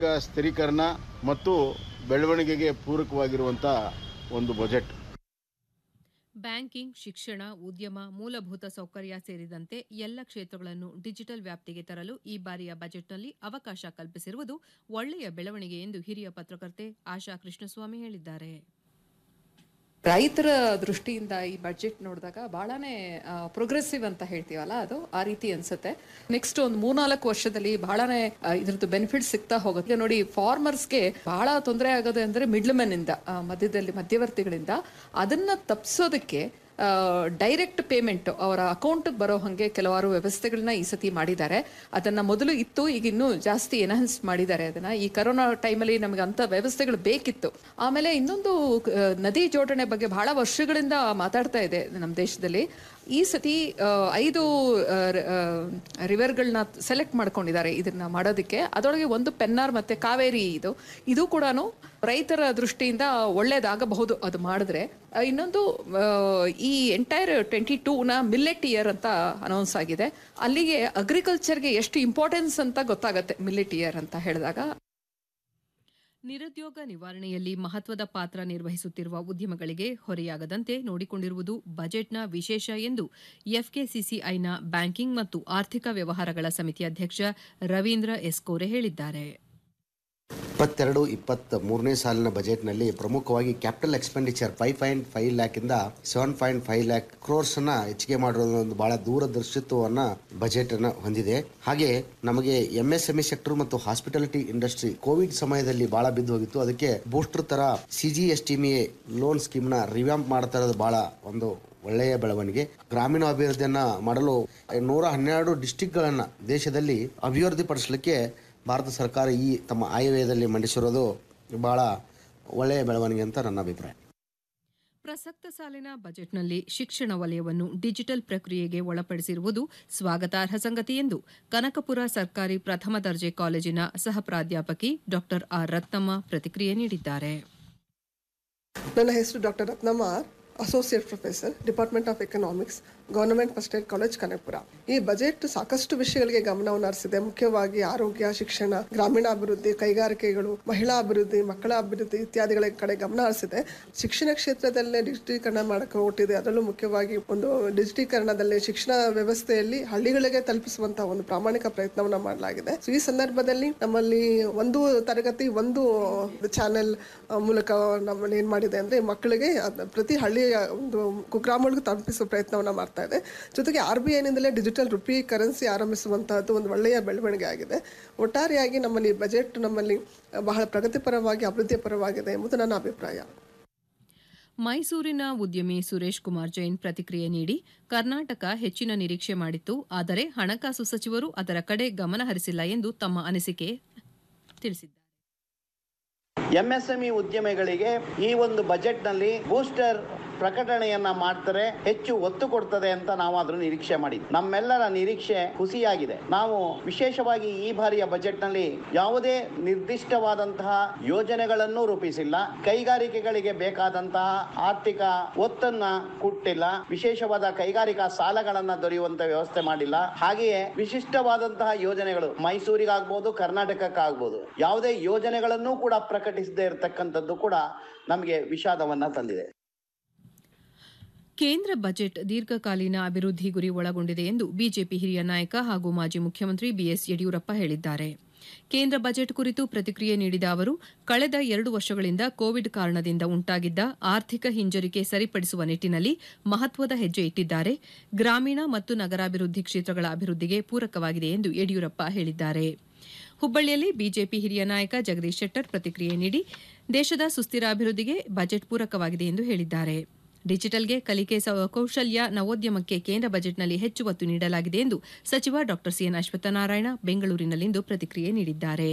ಸ್ಥಿರೀಕರಣ ಮತ್ತು ಬೆಳವಣಿಗೆಗೆ ಪೂರಕವಾಗಿರುವಂಥ ಒಂದು ಬಜೆಟ್ ಬ್ಯಾಂಕಿಂಗ್ ಶಿಕ್ಷಣ ಉದ್ಯಮ ಮೂಲಭೂತ ಸೌಕರ್ಯ ಸೇರಿದಂತೆ ಎಲ್ಲ ಕ್ಷೇತ್ರಗಳನ್ನು ಡಿಜಿಟಲ್ ವ್ಯಾಪ್ತಿಗೆ ತರಲು ಈ ಬಾರಿಯ ಬಜೆಟ್ನಲ್ಲಿ ಅವಕಾಶ ಕಲ್ಪಿಸಿರುವುದು ಒಳ್ಳೆಯ ಬೆಳವಣಿಗೆ ಎಂದು ಹಿರಿಯ ಪತ್ರಕರ್ತೆ ಆಶಾ ಕೃಷ್ಣಸ್ವಾಮಿ ಹೇಳಿದ್ದಾರೆ ರೈತರ ದೃಷ್ಟಿಯಿಂದ ಈ ಬಜೆಟ್ ನೋಡಿದಾಗ ಬಹಳನೇ ಪ್ರೋಗ್ರೆಸಿವ್ ಅಂತ ಹೇಳ್ತೀವಲ್ಲ ಅದು ಆ ರೀತಿ ಅನ್ಸುತ್ತೆ ನೆಕ್ಸ್ಟ್ ಒಂದು ಮೂರ್ನಾಲ್ಕು ವರ್ಷದಲ್ಲಿ ಬಹಳನೇ ಆ, ಇದ್ರದ್ದು ಬೆನಿಫಿಟ್ ಸಿಗ್ತಾ ಹೋಗುತ್ತೆ ಈಗ ನೋಡಿ ಫಾರ್ಮರ್ಸ್ಗೆ ಬಹಳ ತೊಂದರೆ ಆಗೋದು ಅಂದ್ರೆ ಮಿಡ್ಲ್ ಮೆನ್ ಇಂದ ಆ, ಮಧ್ಯದಲ್ಲಿ ಮಧ್ಯವರ್ತಿಗಳಿಂದ ಅದನ್ನ ತಪ್ಪಿಸೋದಕ್ಕೆ ಡೈರೆಕ್ಟ್ ಪೇಮೆಂಟ್ ಅವರ ಅಕೌಂಟ್ ಬರೋ ಹಾಗೆ ಕೆಲವಾರು ವ್ಯವಸ್ಥೆಗಳನ್ನ ಈ ಸತಿ ಮಾಡಿದ್ದಾರೆ ಅದನ್ನ ಮೊದಲು ಇತ್ತು ಈಗ ಇನ್ನೂ ಜಾಸ್ತಿ ಎನ್ಹಾನ್ಸ್ ಮಾಡಿದ್ದಾರೆ ಅದನ್ನ ಈ ಕರೋನಾ ಟೈಮಲ್ಲಿ ನಮಗೆ ಅಂತ ವ್ಯವಸ್ಥೆಗಳು ಬೇಕಿತ್ತು ಆಮೇಲೆ ಇನ್ನೊಂದು ಆ, ನದಿ ಜೋಡಣೆ ಬಗ್ಗೆ ಬಹಳ ವರ್ಷಗಳಿಂದ ಮಾತಾಡ್ತಾ ಇದೆ ನಮ್ಮ ದೇಶದಲ್ಲಿ ಈ ಸತಿ ಆ, ಐದು ರಿವರ್ಗಳನ್ನ ಸೆಲೆಕ್ಟ್ ಮಾಡ್ಕೊಂಡಿದ್ದಾರೆ ಇದನ್ನ ಮಾಡೋದಕ್ಕೆ ಅದರೊಳಗೆ ಒಂದು ಪೆನ್ನಾರ್ ಮತ್ತೆ ಕಾವೇರಿ ಇದು ಇದು ಕೂಡ ರೈತರ ದೃಷ್ಟಿಯಿಂದ ಒಳ್ಳೇದಾಗಬಹುದು ಅದು ಮಾಡಿದ್ರೆ ಆ, ಇನ್ನೊಂದು ಆ, ಈ ಎಂಟೈರ್ ಟ್ವೆಂಟಿ ಟೂನ ಮಿಲ್ಲೆಟ್ ಇಯರ್ ಅಂತ ಅನೌನ್ಸ್ ಆಗಿದೆ ಅಲ್ಲಿಗೆ ಅಗ್ರಿಕಲ್ಚರ್ಗೆ ಎಷ್ಟು ಇಂಪಾರ್ಟೆನ್ಸ್ ಅಂತ ಗೊತ್ತಾಗತ್ತೆ ಮಿಲ್ಲೆಟ್ ಇಯರ್ ಅಂತ ಹೇಳಿದಾಗ ನಿರುದ್ಯೋಗ ನಿವಾರಣೆಯಲ್ಲಿ ಮಹತ್ವದ ಪಾತ್ರ ನಿರ್ವಹಿಸುತ್ತಿರುವ ಉದ್ಯಮಗಳಿಗೆ ಹೊರೆಯಾಗದಂತೆ ನೋಡಿಕೊಂಡಿರುವುದು ಬಜೆಟ್ನ ವಿಶೇಷ ಎಂದು ಎಫ್ಕೆಸಿಸಿಐನ ಬ್ಯಾಂಕಿಂಗ್ ಮತ್ತು ಆರ್ಥಿಕ ವ್ಯವಹಾರಗಳ ಸಮಿತಿ ಅಧ್ಯಕ್ಷ ರವೀಂದ್ರ ಎಸ್ಕೋರೆ ಹೇಳಿದ್ದಾರೆ ಇಪ್ಪತ್ತೆರಡು ಇಪ್ಪತ್ತ್ ಮೂರನೇ ಸಾಲಿನ ಬಜೆಟ್ನಲ್ಲಿ ಪ್ರಮುಖವಾಗಿ capital expenditure five point five lakh ಇಂದ seven point five lakh crores ಅನ್ನ ಹೆಚ್ಚಿಗೆ ಮಾಡಿರೋದು ಒಂದು ಬಹಳ ದೂರದರ್ಶಿತ್ವವನ್ನ ಬಜೆಟ್ ಅನ್ನ ಹೊಂದಿದೆ ಹಾಗೆ ನಮಗೆ ಎಂಎಸ್ಎಂಇ ಸೆಕ್ಟರ್ ಮತ್ತು ಹಾಸ್ಪಿಟಾಲಿಟಿ ಇಂಡಸ್ಟ್ರಿ ಕೋವಿಡ್ ಸಮಯದಲ್ಲಿ ಬಹಳ ಬಿದ್ದು ಹೋಗಿತ್ತು ಅದಕ್ಕೆ ಬೂಸ್ಟರ್ ತರ ಸಿಜಿ ಎಸ್ ಲೋನ್ ಸ್ಕೀಮ್ ನ ರಿವ್ಯಾಂಪ್ ಮಾಡ್ತಾ ಇರೋದು ಬಹಳ ಒಂದು ಒಳ್ಳೆಯ ಬೆಳವಣಿಗೆ ಗ್ರಾಮೀಣ ಅಭಿವೃದ್ಧಿಯನ್ನ ಮಾಡಲು ನೂರ ಹನ್ನೆರಡು ಡಿಸ್ಟಿಕ್ಗಳನ್ನ ದೇಶದಲ್ಲಿ ಅಭಿವೃದ್ಧಿ ಪಡಿಸಲಿಕ್ಕೆ ಭಾರತ ಸರ್ಕಾರ ಈ ತಮ್ಮ ಆಯವ್ಯಯದಲ್ಲಿ ಮಂಡಿಸಿರೋದು ಬಹಳ ಒಳ್ಳೆಯ ಬೆಳವಣಿಗೆ ಅಂತ ನನ್ನ ಅಭಿಪ್ರಾಯ ಪ್ರಸಕ್ತ ಸಾಲಿನ ಬಜೆಟ್ನಲ್ಲಿ ಶಿಕ್ಷಣ ವಲಯವನ್ನು ಡಿಜಿಟಲ್ ಪ್ರಕ್ರಿಯೆಗೆ ಒಳಪಡಿಸಿರುವುದು ಸ್ವಾಗತಾರ್ಹ ಸಂಗತಿ ಎಂದು ಕನಕಪುರ ಸರ್ಕಾರಿ ಪ್ರಥಮ ದರ್ಜೆ ಕಾಲೇಜಿನ ಸಹ ಪ್ರಾಧ್ಯಾಪಕಿ ಡಾ ಆರ್ ರತ್ನಮ್ಮ ಪ್ರತಿಕ್ರಿಯೆ ನೀಡಿದ್ದಾರೆ ನನ್ನ ಹೆಸರು doctor Rathnamma associate professor department of economics government first ಏಡ್ ಕಾಲೇಜ್ ಕನಕಪುರ ಈ ಬಜೆಟ್ ಸಾಕಷ್ಟು ವಿಷಯಗಳಿಗೆ ಗಮನವನ್ನು ಹರಿಸಿದೆ ಮುಖ್ಯವಾಗಿ ಆರೋಗ್ಯ ಶಿಕ್ಷಣ ಗ್ರಾಮೀಣಾಭಿವೃದ್ಧಿ ಕೈಗಾರಿಕೆಗಳು ಮಹಿಳಾ ಅಭಿವೃದ್ಧಿ ಮಕ್ಕಳ ಅಭಿವೃದ್ಧಿ ಇತ್ಯಾದಿಗಳ ಕಡೆ ಗಮನ ಹರಿಸಿದೆ ಶಿಕ್ಷಣ ಕ್ಷೇತ್ರದಲ್ಲೇ ಡಿಜಿಟೀಕರಣ ಮಾಡಕ್ಕೆ ಹೊರಟಿದೆ ಅದರಲ್ಲೂ ಮುಖ್ಯವಾಗಿ ಒಂದು ಡಿಜಿಟೀಕರಣದಲ್ಲಿ ಶಿಕ್ಷಣ ವ್ಯವಸ್ಥೆಯಲ್ಲಿ ಹಳ್ಳಿಗಳಿಗೆ ತಲುಪಿಸುವಂತಹ ಒಂದು ಪ್ರಾಮಾಣಿಕ ಪ್ರಯತ್ನವನ್ನ ಮಾಡಲಾಗಿದೆ ಸೊ ಈ ಸಂದರ್ಭದಲ್ಲಿ ನಮ್ಮಲ್ಲಿ ಒಂದು ತರಗತಿ ಒಂದು ಚಾನೆಲ್ ಮೂಲಕ ನಮ್ಮಲ್ಲಿ ಏನ್ ಮಾಡಿದೆ ಅಂದ್ರೆ ಮಕ್ಕಳಿಗೆ ಅದ್ ಪ್ರತಿ ಹಳ್ಳಿಯ ಒಂದು ಕುಗ್ರಾಮಗಳಿಗೂ ತಲುಪಿಸುವ ಪ್ರಯತ್ನವನ್ನ ಮಾಡ್ತಾ ಇದೆ ಜೊತೆಗೆ ಆರ್ ಬಿ ಐನಿಂದಲೇ ಡಿಜಿಟಲ್ ರುಪಿ ಕರೆನ್ಸಿ ಆರಂಭಿಸುವಂತಹದ್ದು ಒಂದು ಒಳ್ಳೆಯ ಬೆಳವಣಿಗೆ ಆಗಿದೆ ಒಟ್ಟಾರೆಯಾಗಿ ನಮ್ಮಲ್ಲಿ ಬಜೆಟ್ ನಮ್ಮಲ್ಲಿ ಬಹಳ ಪ್ರಗತಿಪರವಾಗಿ ಅಭಿವೃದ್ಧಿ ಪರವಾಗಿದೆ ಎಂಬುದು ನನ್ನ ಅಭಿಪ್ರಾಯ ಮೈಸೂರಿನ ಉದ್ಯಮಿ ಸುರೇಶ್ ಕುಮಾರ್ ಜೈನ್ ಪ್ರತಿಕ್ರಿಯೆ ನೀಡಿ ಕರ್ನಾಟಕ ಹೆಚ್ಚಿನ ನಿರೀಕ್ಷೆ ಮಾಡಿತ್ತು ಆದರೆ ಹಣಕಾಸು ಸಚಿವರು ಅದರ ಕಡೆ ಗಮನ ಹರಿಸಿಲ್ಲ ಎಂದು ತಮ್ಮ ಅನಿಸಿಕೆ ತಿಳಿಸಿದ್ದಾರೆ ಎಂಎಸ್ಎಂಇ ಉದ್ಯಮಿಗಳಿಗೆ ಈ ಒಂದು ಬಜೆಟ್ನಲ್ಲಿ ಬೂಸ್ಟರ್ ಪ್ರಕಟಣೆಯನ್ನ ಮಾಡ್ತಾರೆ ಹೆಚ್ಚು ಒತ್ತು ಕೊಡ್ತದೆ ಅಂತ ನಾವು ಅದ್ರ ನಿರೀಕ್ಷೆ ಮಾಡಿದ್ವಿ ನಮ್ಮೆಲ್ಲರ ನಿರೀಕ್ಷೆ ಹುಸಿಯಾಗಿದೆ ನಾವು ವಿಶೇಷವಾಗಿ ಈ ಬಾರಿಯ ಬಜೆಟ್ನಲ್ಲಿ ಯಾವುದೇ ನಿರ್ದಿಷ್ಟವಾದಂತಹ ಯೋಜನೆಗಳನ್ನು ರೂಪಿಸಿಲ್ಲ ಕೈಗಾರಿಕೆಗಳಿಗೆ ಬೇಕಾದಂತಹ ಆರ್ಥಿಕ ಒತ್ತನ್ನ ಕೊಟ್ಟಿಲ್ಲ ವಿಶೇಷವಾದ ಕೈಗಾರಿಕಾ ಸಾಲಗಳನ್ನ ದೊರೆಯುವಂತ ವ್ಯವಸ್ಥೆ ಮಾಡಿಲ್ಲ ಹಾಗೆಯೇ ವಿಶಿಷ್ಟವಾದಂತಹ ಯೋಜನೆಗಳು ಮೈಸೂರಿಗಾಗ್ಬೋದು ಕರ್ನಾಟಕಕ್ಕಾಗ್ಬೋದು ಯಾವುದೇ ಯೋಜನೆಗಳನ್ನು ಕೂಡ ಪ್ರಕಟಿಸದೇ ಇರತಕ್ಕಂಥದ್ದು ಕೂಡ ನಮಗೆ ವಿಷಾದವನ್ನ ತಂದಿದೆ ಕೇಂದ್ರ ಬಜೆಟ್ ದೀರ್ಘಕಾಲೀನ ಅಭಿವೃದ್ಧಿ ಗುರಿ ಒಳಗೊಂಡಿದೆ ಎಂದು ಬಿಜೆಪಿ ಹಿರಿಯ ನಾಯಕ ಹಾಗೂ ಮಾಜಿ ಮುಖ್ಯಮಂತ್ರಿ ಬಿಎಸ್ ಯಡಿಯೂರಪ್ಪ ಹೇಳಿದ್ದಾರೆ ಕೇಂದ್ರ ಬಜೆಟ್ ಕುರಿತು ಪ್ರತಿಕ್ರಿಯೆ ನೀಡಿದ ಅವರು ಕಳೆದ ಎರಡು ವರ್ಷಗಳಿಂದ ಕೋವಿಡ್ ಕಾರಣದಿಂದ ಉಂಟಾಗಿದ್ದ ಆರ್ಥಿಕ ಹಿಂಜರಿಕೆ ಸರಿಪಡಿಸುವ ನಿಟ್ಟಿನಲ್ಲಿ ಮಹತ್ವದ ಹೆಜ್ಜೆ ಇಟ್ಟಿದ್ದಾರೆ ಗ್ರಾಮೀಣ ಮತ್ತು ನಗರಾಭಿವೃದ್ಧಿ ಕ್ಷೇತ್ರಗಳ ಅಭಿವೃದ್ಧಿಗೆ ಪೂರಕವಾಗಿದೆ ಎಂದು ಯಡಿಯೂರಪ್ಪ ಹೇಳಿದ್ದಾರೆ ಹುಬ್ಬಳ್ಳಿಯಲ್ಲಿ ಬಿಜೆಪಿ ಹಿರಿಯ ನಾಯಕ ಜಗದೀಶ್ ಶೆಟ್ಟರ್ ಪ್ರತಿಕ್ರಿಯೆ ನೀಡಿ ದೇಶದ ಸುಸ್ಥಿರ ಅಭಿವೃದ್ಧಿಗೆ ಬಜೆಟ್ ಪೂರಕವಾಗಿದೆ ಎಂದು ಹೇಳಿದ್ದಾರೆ ಡಿಜಿಟಲ್ಗೆ ಕಲಿಕೆ ಸ- ಕೌಶಲ್ಯ ನವೋದ್ಯಮಕ್ಕೆ ಕೇಂದ್ರ ಬಜೆಟ್ನಲ್ಲಿ ಹೆಚ್ಚು ಒತ್ತು ನೀಡಲಾಗಿದೆ ಎಂದು ಸಚಿವ ಡಾ ಸಿಎನ್ ಅಶ್ವತ್ಥನಾರಾಯಣ ಬೆಂಗಳೂರಿನಲ್ಲಿಂದು ಪ್ರತಿಕ್ರಿಯೆ ನೀಡಿದ್ದಾರೆ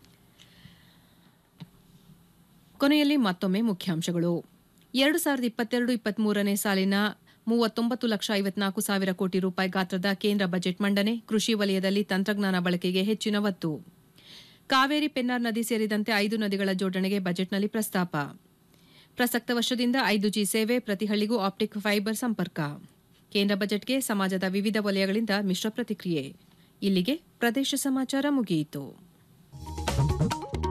ಕೊನೆಯಲ್ಲಿ ಮತ್ತೊಮ್ಮೆ ಮುಖ್ಯಾಂಶಗಳು ಎರಡು ಸಾವಿರದ ಇಪ್ಪತ್ತೆರಡು ಇಪ್ಪತ್ಮೂರನೇ ಸಾಲಿನ ಮೂವತ್ತೊಂಬತ್ತು ಲಕ್ಷ ಐವತ್ನಾಲ್ಕು ಸಾವಿರ ಕೋಟಿ ರೂಪಾಯಿ ಗಾತ್ರದ ಕೇಂದ್ರ ಬಜೆಟ್ ಮಂಡನೆ ಕೃಷಿ ವಲಯದಲ್ಲಿ ತಂತ್ರಜ್ಞಾನ ಬಳಕೆಗೆ ಹೆಚ್ಚಿನ ಒತ್ತು ಕಾವೇರಿ ಪೆನ್ನಾರ್ ನದಿ ಸೇರಿದಂತೆ ಐದು ನದಿಗಳ ಜೋಡಣೆಗೆ ಬಜೆಟ್ನಲ್ಲಿ ಪ್ರಸ್ತಾಪ ಪ್ರಸಕ್ತ ವರ್ಷದಿಂದ ಐದು ಜಿ ಸೇವೆ ಪ್ರತಿ ಹಳ್ಳಿಗೂ ಆಪ್ಟಿಕ್ ಫೈಬರ್ ಸಂಪರ್ಕ ಕೇಂದ್ರ ಬಜೆಟ್ಗೆ ಸಮಾಜದ ವಿವಿಧ ವಲಯಗಳಿಂದ ಮಿಶ್ರ ಪ್ರತಿಕ್ರಿಯೆ ಇಲ್ಲಿಗೆ ಪ್ರದೇಶ ಸಮಾಚಾರ ಮುಗಿಯಿತು